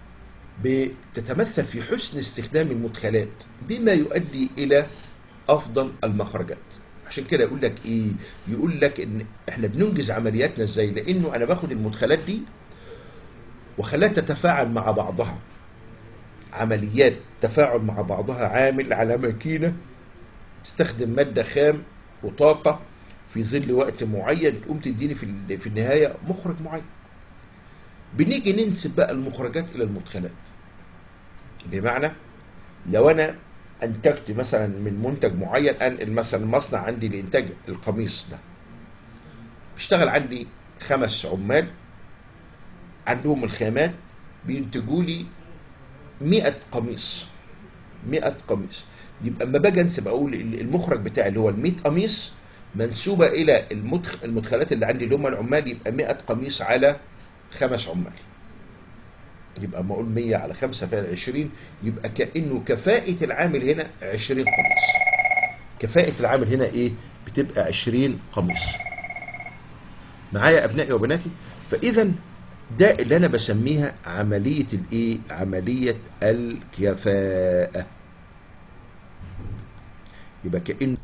بتتمثل في حسن استخدام المدخلات بما يؤدي إلى أفضل المخرجات عشان كده يقول لك ايه يقول لك ان احنا بننجز عملياتنا ازاي لانه انا باخد المدخلات دي وخلاها تتفاعل مع بعضها عمليات تفاعل مع بعضها عامل على ماكينة تستخدم مادة خام وطاقة في ظل وقت معين تقوم تديني في ال- في النهايه مخرج معين بنيجي ننسب بقى المخرجات الى المدخلات بمعنى لو انا انتجت مثلا من منتج معين انقل مثلا مصنع عندي لانتاج القميص ده بيشتغل عندي خمس عمال عندهم الخامات بينتجوا لي 100 قميص 100 قميص يبقى اما باجي انسب اقول ال- المخرج بتاعي اللي هو ال 100 قميص منسوبه الى المدخ... المدخلات اللي عندي اللي هم العمال يبقى 100 قميص على خمس عمال يبقى اما اقول 100 على 5 فيها 20 يبقى كانه كفاءه العامل هنا 20 قميص كفاءه العامل هنا ايه بتبقى 20 قميص معايا ابنائي وبناتي فاذا ده اللي انا بسميها عمليه الايه عمليه الكفاءه يبقى كأن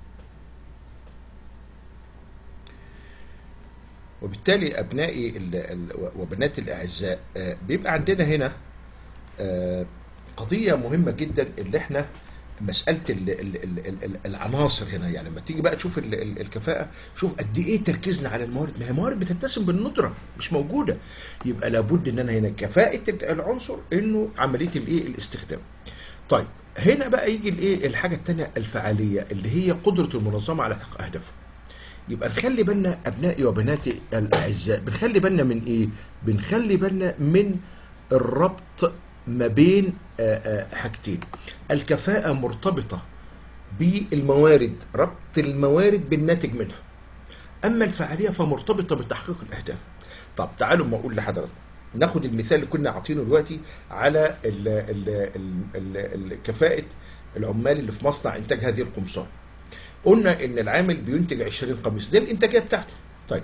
وبالتالي أبنائي ال- ال- وبناتي الأعزاء آه، بيبقى عندنا هنا آه، قضية مهمة جدا اللي احنا مسألة ال- ال- ال- ال- ال- العناصر هنا يعني لما تيجي بقى تشوف ال- ال- الكفاءة شوف قد ايه تركيزنا على الموارد ما هي موارد بتتسم بالندرة مش موجودة يبقى لابد ان انا هنا كفاءة العنصر انه عملية الايه الاستخدام طيب هنا بقى يجي الايه الحاجة التانية الفعالية اللي هي قدرة المنظمة على تحقيق اهدافها يبقى نخلي بالنا ابنائي وبناتي الاعزاء بنخلي بالنا من ايه بنخلي بالنا من الربط ما بين آه، آه، حاجتين الكفاءة مرتبطة بالموارد ربط الموارد بالناتج منها اما الفعالية فمرتبطة بتحقيق الاهداف طب تعالوا ما اقول لحضرتك ناخد المثال اللي كنا عاطينه دلوقتي على ال ال ال ال ال كفاءة العمال اللي في مصنع انتاج هذه القمصان قلنا ان العامل بينتج 20 قميص دي الانتاجيه بتاعته طيب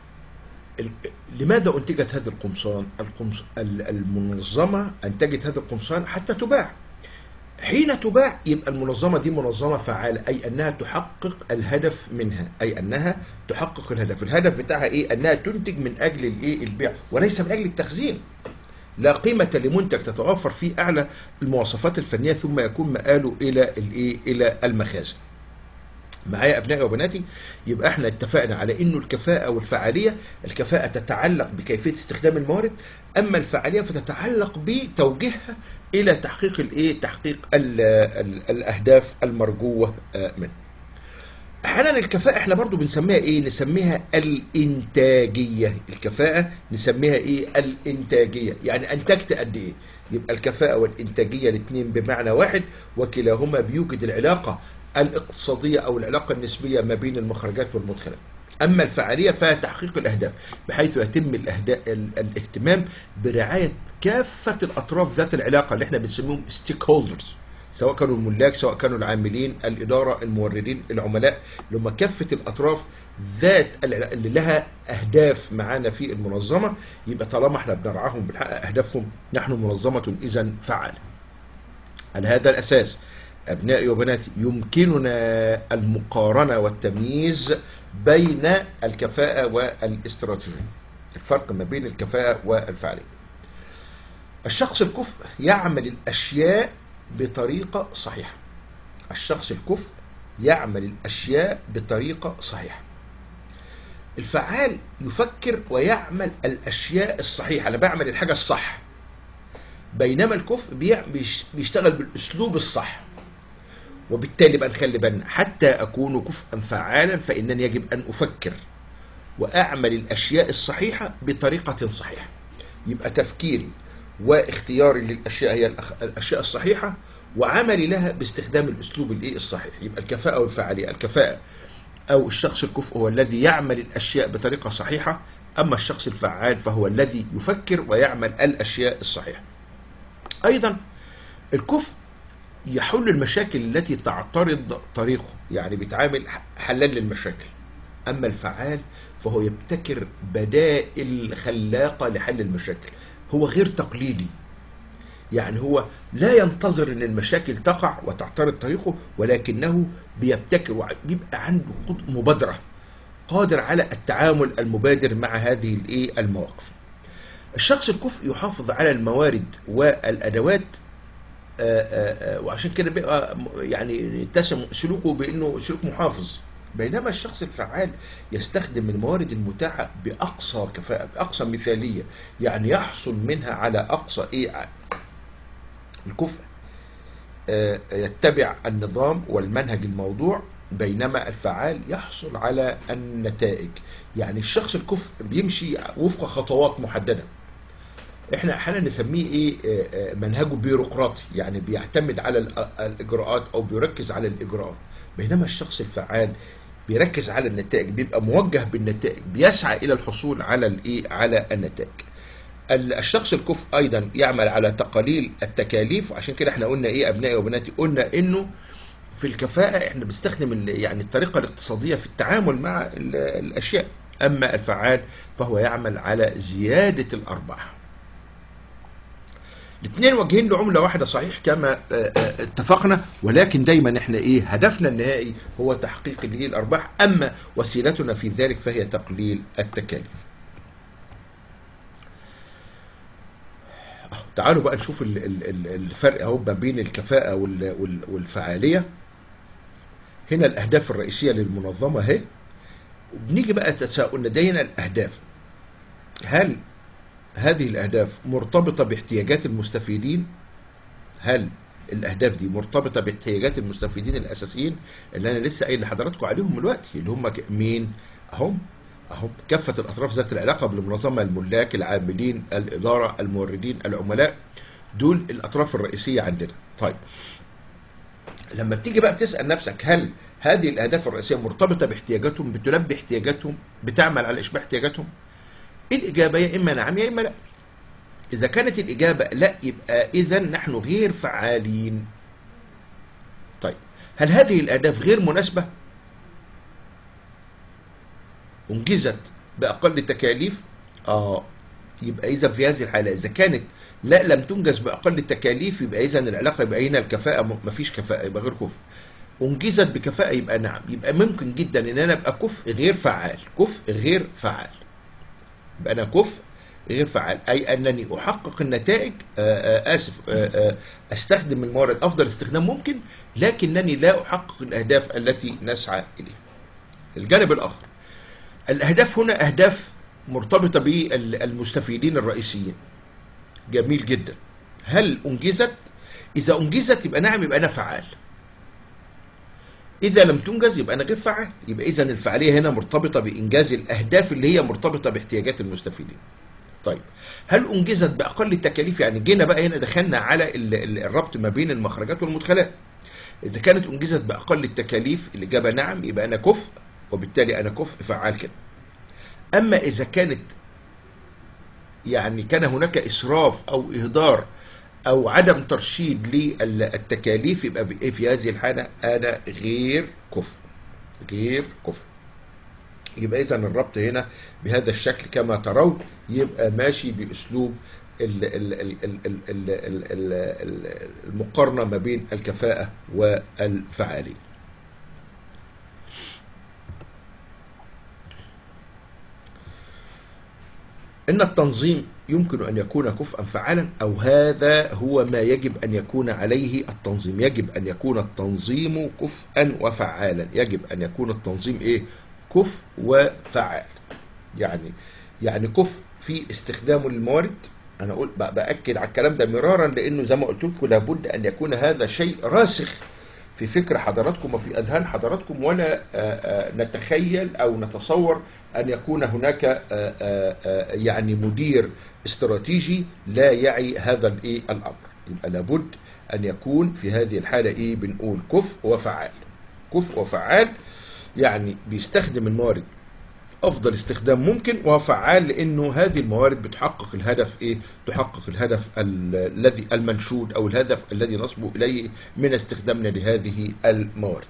ال- لماذا انتجت هذه القمصان القمص ال- المنظمه انتجت هذه القمصان حتى تباع حين تباع يبقى المنظمة دي منظمة فعالة أي أنها تحقق الهدف منها أي أنها تحقق الهدف الهدف بتاعها إيه أنها تنتج من أجل الإيه البيع وليس من أجل التخزين لا قيمة لمنتج تتوفر فيه أعلى المواصفات الفنية ثم يكون مآله إلى الإيه إلى المخازن معايا ابنائي وبناتي يبقى احنا اتفقنا على انه الكفاءة والفعالية الكفاءة تتعلق بكيفية استخدام الموارد اما الفعالية فتتعلق بتوجيهها الى تحقيق الايه تحقيق ال ال الاهداف المرجوة آه، منه احيانا الكفاءة احنا برضو بنسميها ايه نسميها الانتاجية الكفاءة نسميها ايه الانتاجية يعني انتجت قد ايه يبقى الكفاءة والانتاجية الاثنين بمعنى واحد وكلاهما بيوجد العلاقة الاقتصادية او العلاقة النسبية ما بين المخرجات والمدخلات اما الفعالية فهي تحقيق الاهداف بحيث يتم الأهداف الاهتمام برعاية كافة الاطراف ذات العلاقة اللي احنا بنسميهم ستيك هولدرز سواء كانوا الملاك سواء كانوا العاملين الإدارة الموردين العملاء اللي هم كافة الأطراف ذات الع- اللي لها أهداف معانا في المنظمة يبقى طالما احنا بنرعاهم بنحقق أهدافهم نحن منظمة إذا فعالة على هذا الأساس أبنائي وبناتي يمكننا المقارنة والتمييز بين الكفاءة والاستراتيجية الفرق ما بين الكفاءة والفعالية الشخص الكفء يعمل الأشياء بطريقة صحيحة الشخص الكفء يعمل الأشياء بطريقة صحيحة الفعال يفكر ويعمل الأشياء الصحيحة أنا بعمل الحاجة الصح بينما الكفء بيع- بيش- بيشتغل بالأسلوب الصح وبالتالي بقى نخلي بالنا حتى أكون كفءا فعالا فإنني يجب أن أفكر وأعمل الأشياء الصحيحة بطريقة صحيحة يبقى تفكيري واختياري للأشياء هي الأخ- الأشياء الصحيحة وعملي لها باستخدام الأسلوب الإيه الصحيح يبقى الكفاءة والفعالية الكفاءة أو الشخص الكفء هو الذي يعمل الأشياء بطريقة صحيحة أما الشخص الفعال فهو الذي يفكر ويعمل الأشياء الصحيحة أيضا الكفء يحل المشاكل التي تعترض طريقه يعني بيتعامل ح- حلال للمشاكل أما الفعال فهو يبتكر بدائل خلاقة لحل المشاكل هو غير تقليدي يعني هو لا ينتظر ان المشاكل تقع وتعترض طريقه ولكنه بيبتكر وبيبقى عنده قد- مبادرة قادر على التعامل المبادر مع هذه الايه المواقف الشخص الكفء يحافظ على الموارد والادوات آه، آه، آه، وعشان كده بيبقى م- يعني يتسم سلوكه بانه سلوك محافظ بينما الشخص الفعال يستخدم الموارد المتاحة بأقصى كفاءة بأقصى مثالية يعني يحصل منها على أقصى إيه الكفء آه، يتبع النظام والمنهج الموضوع بينما الفعال يحصل على النتائج يعني الشخص الكفء بيمشي وفق خطوات محددة احنا احيانا نسميه ايه آه، آه، منهجه بيروقراطي يعني بيعتمد على الأ- الاجراءات او بيركز على الاجراءات بينما الشخص الفعال بيركز على النتائج بيبقى موجه بالنتائج بيسعى الى الحصول على الايه على النتائج ال- الشخص الكفء ايضا يعمل على تقليل التكاليف وعشان كده احنا قلنا ايه ابنائي وبناتي قلنا انه في الكفاءة احنا بنستخدم ال- يعني الطريقة الاقتصادية في التعامل مع ال- الاشياء اما الفعال فهو يعمل على زيادة الارباح الاثنين واجهين لعملة واحدة صحيح كما آه، آه، اتفقنا ولكن دايما احنا ايه هدفنا النهائي هو تحقيق الايه الارباح اما وسيلتنا في ذلك فهي تقليل التكاليف آه، تعالوا بقى نشوف ال- ال- ال- الفرق اهو ما بين الكفاءة وال- وال- والفعالية هنا الاهداف الرئيسية للمنظمة اهي وبنيجي بقى تساؤلنا دينا الاهداف هل هذه الأهداف مرتبطة باحتياجات المستفيدين هل الأهداف دي مرتبطة باحتياجات المستفيدين الأساسيين اللي أنا لسه قايل لحضراتكم عليهم دلوقتي اللي هم ك- مين؟ أهم أهم كافة الأطراف ذات العلاقة بالمنظمة الملاك العاملين الإدارة الموردين العملاء دول الأطراف الرئيسية عندنا طيب لما بتيجي بقى بتسأل نفسك هل هذه الأهداف الرئيسية مرتبطة باحتياجاتهم بتلبي احتياجاتهم بتعمل على إشباع احتياجاتهم الإجابة يا إما نعم يا إما لا إذا كانت الإجابة لا يبقى إذا نحن غير فعالين طيب هل هذه الأهداف غير مناسبة أنجزت بأقل التكاليف آه يبقى إذا في هذه الحالة إذا كانت لا لم تنجز بأقل التكاليف يبقى إذا العلاقة يبقى هنا الكفاءة م- مفيش كفاءة يبقى غير كفء أنجزت بكفاءة يبقى نعم يبقى ممكن جدا إن أنا أبقى كفء غير فعال كفء غير فعال يبقى انا كفء غير فعال اي انني احقق النتائج آآ آآ اسف آآ آآ استخدم الموارد افضل استخدام ممكن لكنني لا احقق الاهداف التي نسعى اليها الجانب الاخر الاهداف هنا اهداف مرتبطه بالمستفيدين الرئيسيين جميل جدا هل انجزت اذا انجزت يبقى نعم يبقى انا فعال إذا لم تنجز يبقى أنا غير فعال يبقى إذا الفعالية هنا مرتبطة بإنجاز الأهداف اللي هي مرتبطة باحتياجات المستفيدين طيب هل أنجزت بأقل التكاليف يعني جينا بقى هنا دخلنا على ال- ال- الربط ما بين المخرجات والمدخلات إذا كانت أنجزت بأقل التكاليف الإجابة نعم يبقى أنا كفء وبالتالي أنا كفء فعال كده أما إذا كانت يعني كان هناك إسراف أو إهدار أو عدم ترشيد للتكاليف يبقى بإيه في هذه الحالة أنا غير كفء غير كفء يبقى إذا الربط هنا بهذا الشكل كما ترون يبقى ماشي بأسلوب ال- ال- ال- ال- ال- ال- ال- ال- المقارنة ما بين الكفاءة والفعالية إن التنظيم يمكن أن يكون كفءا فعالا أو هذا هو ما يجب أن يكون عليه التنظيم يجب أن يكون التنظيم كفءا وفعالا يجب أن يكون التنظيم إيه كفء وفعال يعني يعني كفء في استخدامه للموارد أنا أقول بأ- بأكد على الكلام ده مرارا لأنه زي ما قلت لكم لابد أن يكون هذا شيء راسخ في فكر حضراتكم وفي أذهان حضراتكم ولا آه، آه، نتخيل أو نتصور أن يكون هناك آه، آه، آه، يعني مدير استراتيجي لا يعي هذا الإيه الأمر يبقى لابد أن يكون في هذه الحالة إيه بنقول كفء وفعال كفء وفعال يعني بيستخدم الموارد افضل استخدام ممكن وهو فعال لانه هذه الموارد بتحقق الهدف ايه تحقق الهدف ال- الذي المنشود او الهدف الذي نصبو اليه من استخدامنا لهذه الموارد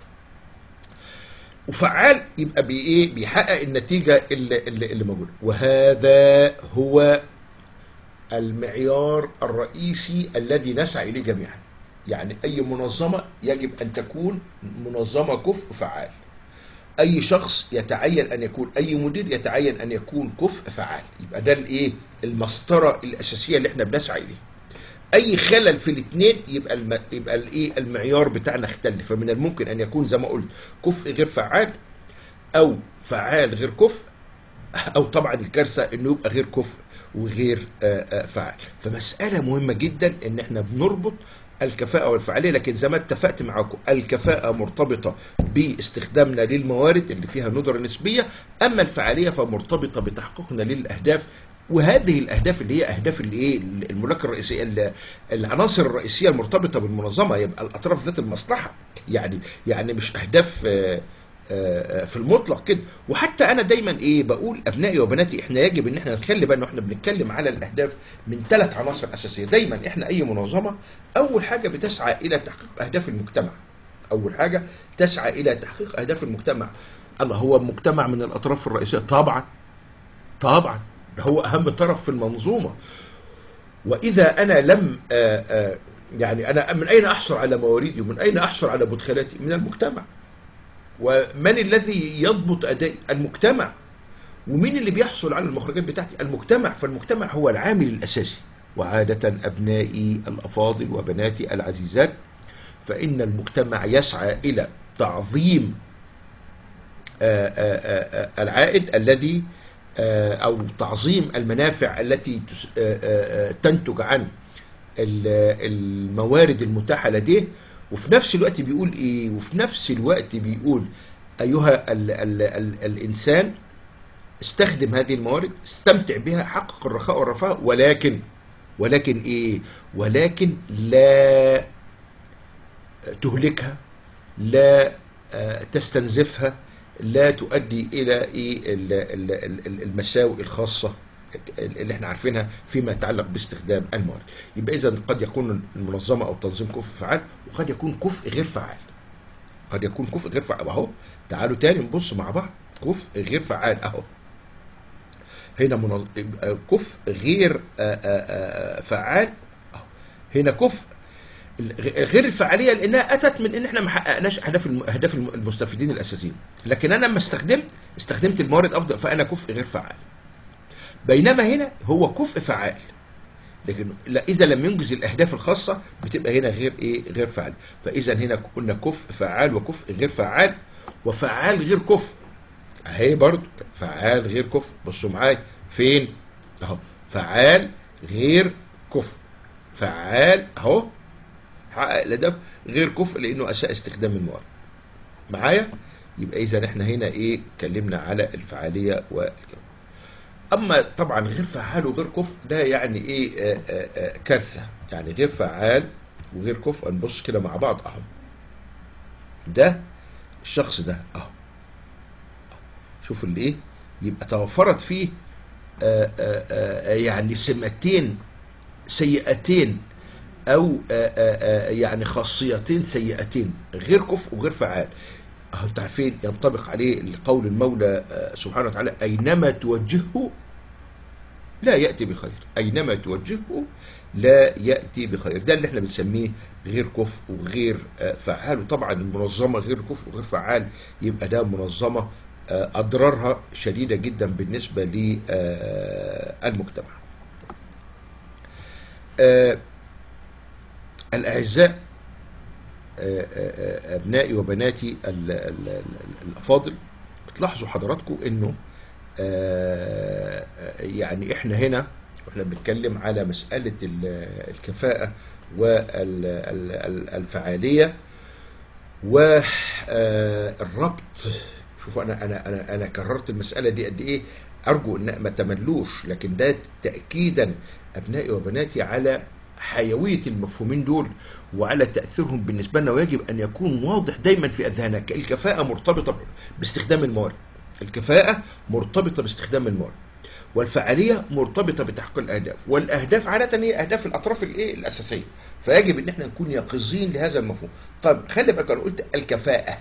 وفعال يبقى بايه بيحقق النتيجه اللي, اللي, اللي موجوده وهذا هو المعيار الرئيسي الذي نسعى اليه جميعا يعني اي منظمه يجب ان تكون منظمه كفء فعال اي شخص يتعين ان يكون اي مدير يتعين ان يكون كفء فعال يبقى ده الايه المسطره الاساسيه اللي احنا بنسعى اليه اي خلل في الاثنين يبقى الم... يبقى الايه المعيار بتاعنا اختل فمن الممكن ان يكون زي ما قلت كفء غير فعال او فعال غير كفء او طبعا الكارثه انه يبقى غير كفء وغير آه، آه، فعال فمساله مهمه جدا ان احنا بنربط الكفاءة والفعالية لكن زي ما اتفقت معاكم الكفاءة مرتبطة باستخدامنا للموارد اللي فيها ندرة نسبية أما الفعالية فمرتبطة بتحقيقنا للأهداف وهذه الأهداف اللي هي أهداف الإيه الملاك الرئيسية ال- العناصر الرئيسية المرتبطة بالمنظمة يبقى الأطراف ذات المصلحة يعني يعني مش أهداف آه، آه، في المطلق كده وحتى انا دايما ايه بقول ابنائي وبناتي احنا يجب ان احنا نخلي بالنا واحنا بنتكلم على الاهداف من ثلاث عناصر اساسيه دايما احنا اي منظمه اول حاجه بتسعى الى تحقيق اهداف المجتمع اول حاجه تسعى الى تحقيق اهداف المجتمع الله هو المجتمع من الاطراف الرئيسيه طبعا طبعا ده هو اهم طرف في المنظومه واذا انا لم آآ آآ يعني انا من اين احصل على مواردي ومن اين احصل على مدخلاتي من المجتمع ومن الذي يضبط اداء المجتمع ومين اللي بيحصل على المخرجات بتاعتي المجتمع فالمجتمع هو العامل الاساسي وعاده ابنائي الافاضل وبناتي العزيزات فان المجتمع يسعى الى تعظيم آه، آه، آه، العائد الذي آه، او تعظيم المنافع التي تس- آه، آه، آه، تنتج عن ال- الموارد المتاحة لديه وفي نفس الوقت بيقول ايه وفي نفس الوقت بيقول ايها ال ال ال الانسان استخدم هذه الموارد استمتع بها حقق الرخاء والرفاه ولكن ولكن ايه ولكن لا تهلكها لا آه، تستنزفها لا تؤدي الى ايه ال- ال- ال- المساوئ الخاصه اللي احنا عارفينها فيما يتعلق باستخدام الموارد يبقى اذا قد يكون المنظمه او التنظيم كفء فعال وقد يكون كفء غير فعال قد يكون كفء غير فعال اهو تعالوا تاني نبص مع بعض كفء غير فعال اهو هنا منظ... يبقى كفء غير آآ آآ فعال أهو. هنا كفء الغ- غير الفعاليه لانها اتت من ان احنا ما حققناش اهداف الم- اهداف الم- المستفيدين الاساسيين لكن انا لما استخدمت استخدمت الموارد افضل فانا كفء غير فعال بينما هنا هو كفء فعال لكن لا اذا لم ينجز الاهداف الخاصه بتبقى هنا غير ايه غير فعال فاذا هنا قلنا كفء فعال وكفء غير فعال وفعال غير كفء اهي برضو فعال غير كفء بصوا معايا فين اهو فعال غير كفء فعال اهو حقق الهدف غير كفء لانه اساء استخدام الموارد معايا يبقى اذا احنا هنا ايه اتكلمنا على الفعاليه والكلام اما طبعا غير فعال وغير كفء ده يعني ايه آه، آه، آه، كارثه يعني غير فعال وغير كفء نبص كده مع بعض اهو ده الشخص ده اهو شوف اللي ايه يبقى توفرت فيه آه، آه، آه، يعني سمتين سيئتين او آه، آه، آه، يعني خاصيتين سيئتين غير كفء وغير فعال اهو انتوا عارفين ينطبق عليه القول المولى آه، سبحانه وتعالى اينما توجهه لا ياتي بخير اينما توجهه لا ياتي بخير ده اللي احنا بنسميه غير كفء وغير آه، فعال وطبعا المنظمه غير كفء وغير فعال يبقى ده منظمه آه، اضرارها شديده جدا بالنسبه للمجتمع آه، الأعزاء آه، آه، آه، أبنائي وبناتي ال- ال- ال- الأفاضل بتلاحظوا حضراتكم إنه آه، آه، يعني إحنا هنا وإحنا بنتكلم على مسألة ال- الكفاءة والفعالية والربط شوفوا أنا أنا أنا أنا كررت المسألة دي قد إيه أرجو إن ما تملوش لكن ده تأكيدا أبنائي وبناتي على حيوية المفهومين دول وعلى تأثيرهم بالنسبة لنا ويجب أن يكون واضح دايما في أذهانك الكفاءة مرتبطة باستخدام الموارد الكفاءة مرتبطة باستخدام الموارد والفعالية مرتبطة بتحقيق الأهداف والأهداف عادة هي أهداف الأطراف الإيه الأساسية فيجب أن احنا نكون يقظين لهذا المفهوم طب خلي بالك أنا قلت الكفاءة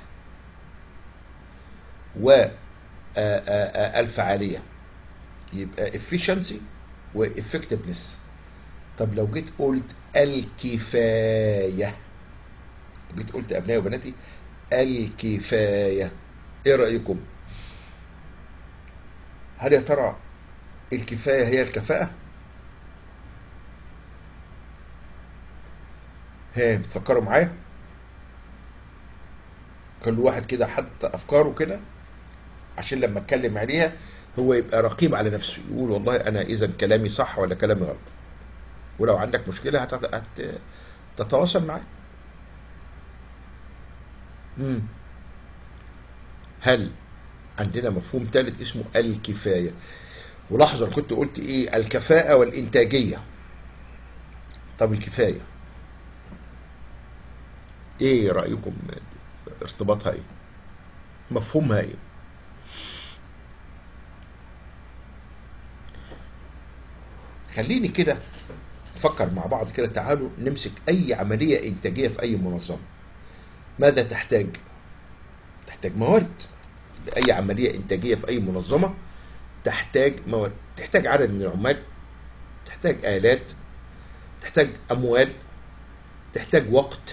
والفعالية يبقى efficiency و effectiveness طب لو جيت قلت الكفاية جيت قلت أبنائي وبناتي الكفاية إيه رأيكم هل يا ترى الكفاية هي الكفاءة ها بتفكروا معايا كل واحد كده حط افكاره كده عشان لما اتكلم عليها هو يبقى رقيب على نفسه يقول والله انا اذا كلامي صح ولا كلامي غلط ولو عندك مشكله هت... هت... تتواصل معايا مم. هل عندنا مفهوم ثالث اسمه الكفايه ولاحظوا انا كنت قلت ايه الكفاءه والانتاجيه طب الكفايه ايه رايكم ارتباطها ايه مفهومها ايه خليني كده نفكر مع بعض كده تعالوا نمسك اي عمليه انتاجيه في اي منظمه ماذا تحتاج تحتاج موارد اي عمليه انتاجيه في اي منظمه تحتاج موارد تحتاج عدد من العمال تحتاج آلات تحتاج أموال تحتاج وقت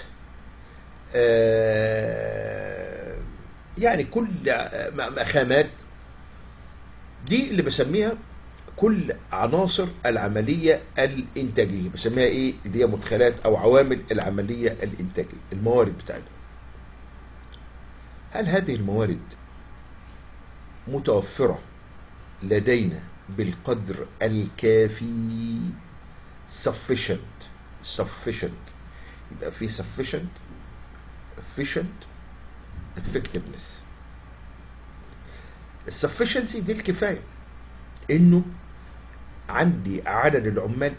آه، يعني كل م- خامات دي اللي بسميها كل عناصر العملية الإنتاجية بسميها إيه اللي هي مدخلات أو عوامل العملية الإنتاجية الموارد بتاعتها هل هذه الموارد متوفرة لدينا بالقدر الكافي sufficient sufficient يبقى في sufficient efficient effectiveness السفشنسي دي الكفاية انه عندي عدد العمال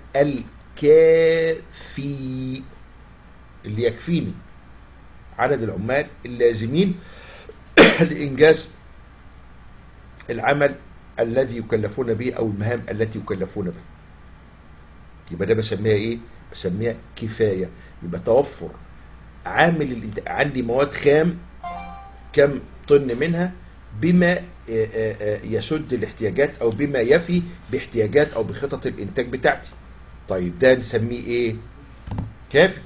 الكافي اللي يكفيني عدد العمال اللازمين لإنجاز العمل الذي يكلفون به أو المهام التي يكلفون بها يبقى ده بسميها إيه؟ بسميها كفاية يبقى توفر عامل الانت... عندي مواد خام كم طن منها بما آه، آه، آه، يسد الاحتياجات او بما يفي باحتياجات او بخطط الانتاج بتاعتي طيب ده نسميه ايه كافي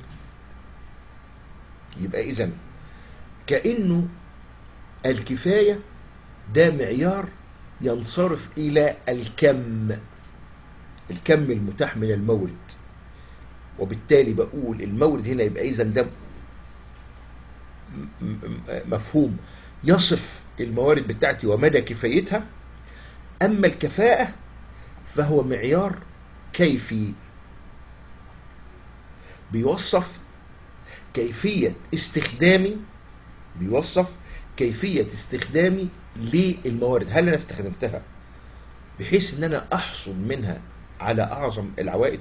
يبقى اذا كانه الكفايه ده معيار ينصرف الى الكم الكم المتاح من المورد وبالتالي بقول المورد هنا يبقى اذا ده م- م- مفهوم يصف الموارد بتاعتي ومدى كفايتها اما الكفاءة فهو معيار كيفي بيوصف كيفية استخدامي بيوصف كيفية استخدامي للموارد هل انا استخدمتها بحيث ان انا احصل منها على اعظم العوائد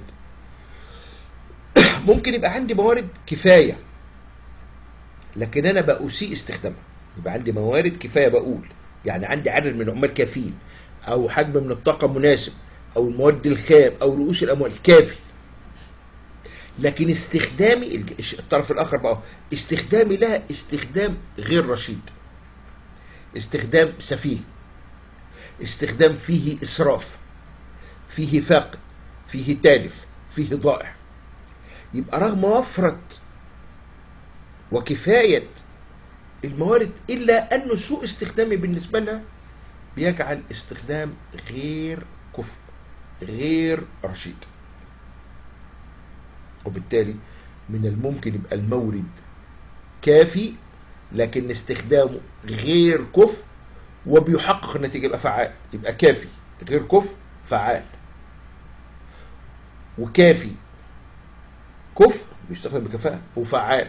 ممكن يبقى عندي موارد كفاية لكن انا بأسيء استخدامها يبقى عندي موارد كفاية بقول يعني عندي عدد من العمال كافيين او حجم من الطاقة مناسب او المواد الخام او رؤوس الاموال كافي لكن استخدامي الج- الش- الطرف الاخر بقى استخدامي لها استخدام غير رشيد استخدام سفيه استخدام فيه اسراف فيه فاقد فيه تالف فيه ضائع يبقى رغم وفرة وكفاية الموارد إلا أن سوء استخدامي بالنسبة لها بيجعل استخدام غير كفء غير رشيد وبالتالي من الممكن يبقى المورد كافي لكن استخدامه غير كفء وبيحقق النتيجة يبقى فعال يبقى كافي غير كفء فعال وكافي كفء بيستخدم بكفاءة وفعال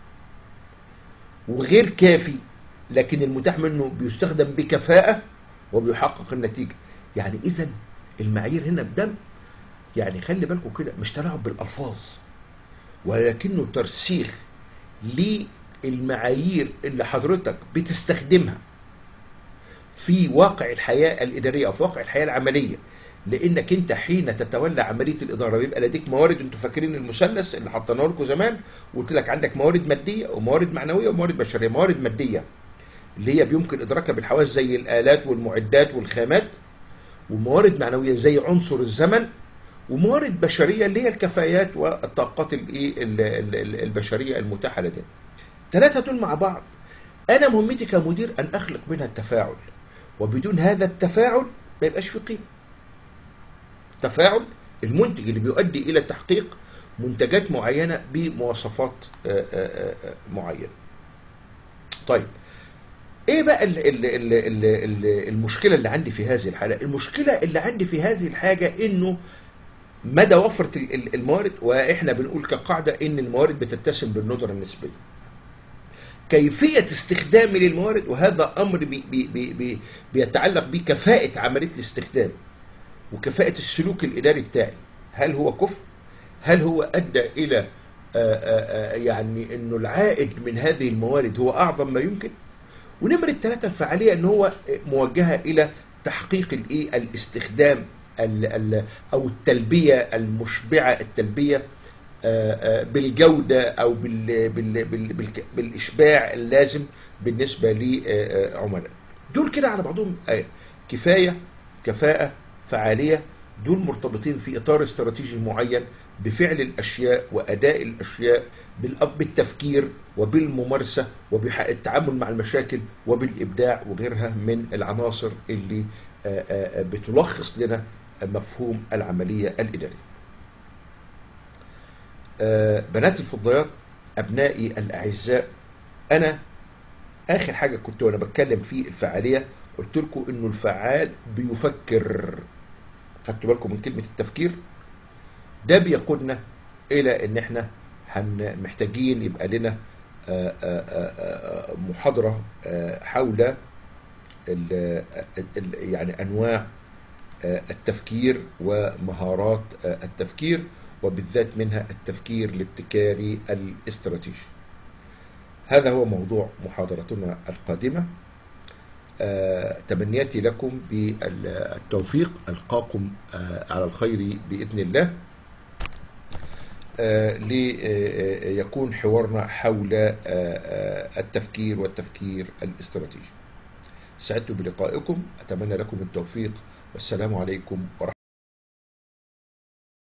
وغير كافي لكن المتاح منه بيستخدم بكفاءة وبيحقق النتيجة يعني إذا المعايير هنا بدم يعني خلي بالكم كده مش تلاعب بالألفاظ ولكنه ترسيخ للمعايير اللي حضرتك بتستخدمها في واقع الحياة الإدارية أو في واقع الحياة العملية لأنك أنت حين تتولى عملية الإدارة بيبقى لديك موارد أنتوا فاكرين المثلث اللي حطيناه لكم زمان وقلت لك عندك موارد مادية وموارد معنوية وموارد بشرية موارد مادية اللي هي بيمكن إدراكها بالحواس زي الآلات والمعدات والخامات وموارد معنوية زي عنصر الزمن وموارد بشرية اللي هي الكفايات والطاقات الإيه ال- ال- ال- البشرية المتاحة لدينا ثلاثة دول مع بعض أنا مهمتي كمدير أن أخلق منها التفاعل وبدون هذا التفاعل ما يبقاش في قيمة تفاعل المنتج اللي بيؤدي إلى تحقيق منتجات معينة بمواصفات آه، آه، آه، معينة طيب ايه بقى ال ال ال ال ال المشكلة اللي عندي في هذه الحالة المشكلة اللي عندي في هذه الحاجة انه مدى وفرة ال- ال- الموارد واحنا بنقول كقاعدة ان الموارد بتتسم بالندرة النسبية كيفية استخدامي للموارد وهذا امر بي بي بي بي بيتعلق بكفاءة عملية الاستخدام وكفاءة السلوك الاداري بتاعي هل هو كفء هل هو ادى الى آه، آه، آه، يعني انه العائد من هذه الموارد هو اعظم ما يمكن ونمرة ثلاثة الفعالية ان هو موجهة الى تحقيق الايه الاستخدام ال ال او التلبية المشبعة التلبية آه، آه، بالجودة او بال بال بال بالك- بالاشباع اللازم بالنسبة لعملاء دول كده على بعضهم آه، كفاية كفاءة فعالية دول مرتبطين في اطار استراتيجي معين بفعل الاشياء واداء الاشياء بالأب- بالتفكير وبالممارسه وبالتعامل مع المشاكل وبالابداع وغيرها من العناصر اللي آه، آه، آه، بتلخص لنا مفهوم العمليه الاداريه. آه، بنات الفضيات ابنائي الاعزاء انا اخر حاجه كنت وانا بتكلم في الفعاليه قلت لكم انه الفعال بيفكر خدتوا بالكم من كلمه التفكير ده بيقودنا الى ان احنا هن محتاجين يبقى لنا آه، آه، آه، آه، محاضره آه، حول ال- ال- يعني انواع آه، التفكير ومهارات آه، التفكير وبالذات منها التفكير الابتكاري الاستراتيجي هذا هو موضوع محاضرتنا القادمة آه، تمنياتي لكم بالتوفيق ألقاكم آه، على الخير بإذن الله آه، ليكون حوارنا حول آه، آه، التفكير والتفكير الاستراتيجي سعدت بلقائكم أتمنى لكم التوفيق والسلام عليكم ورحمة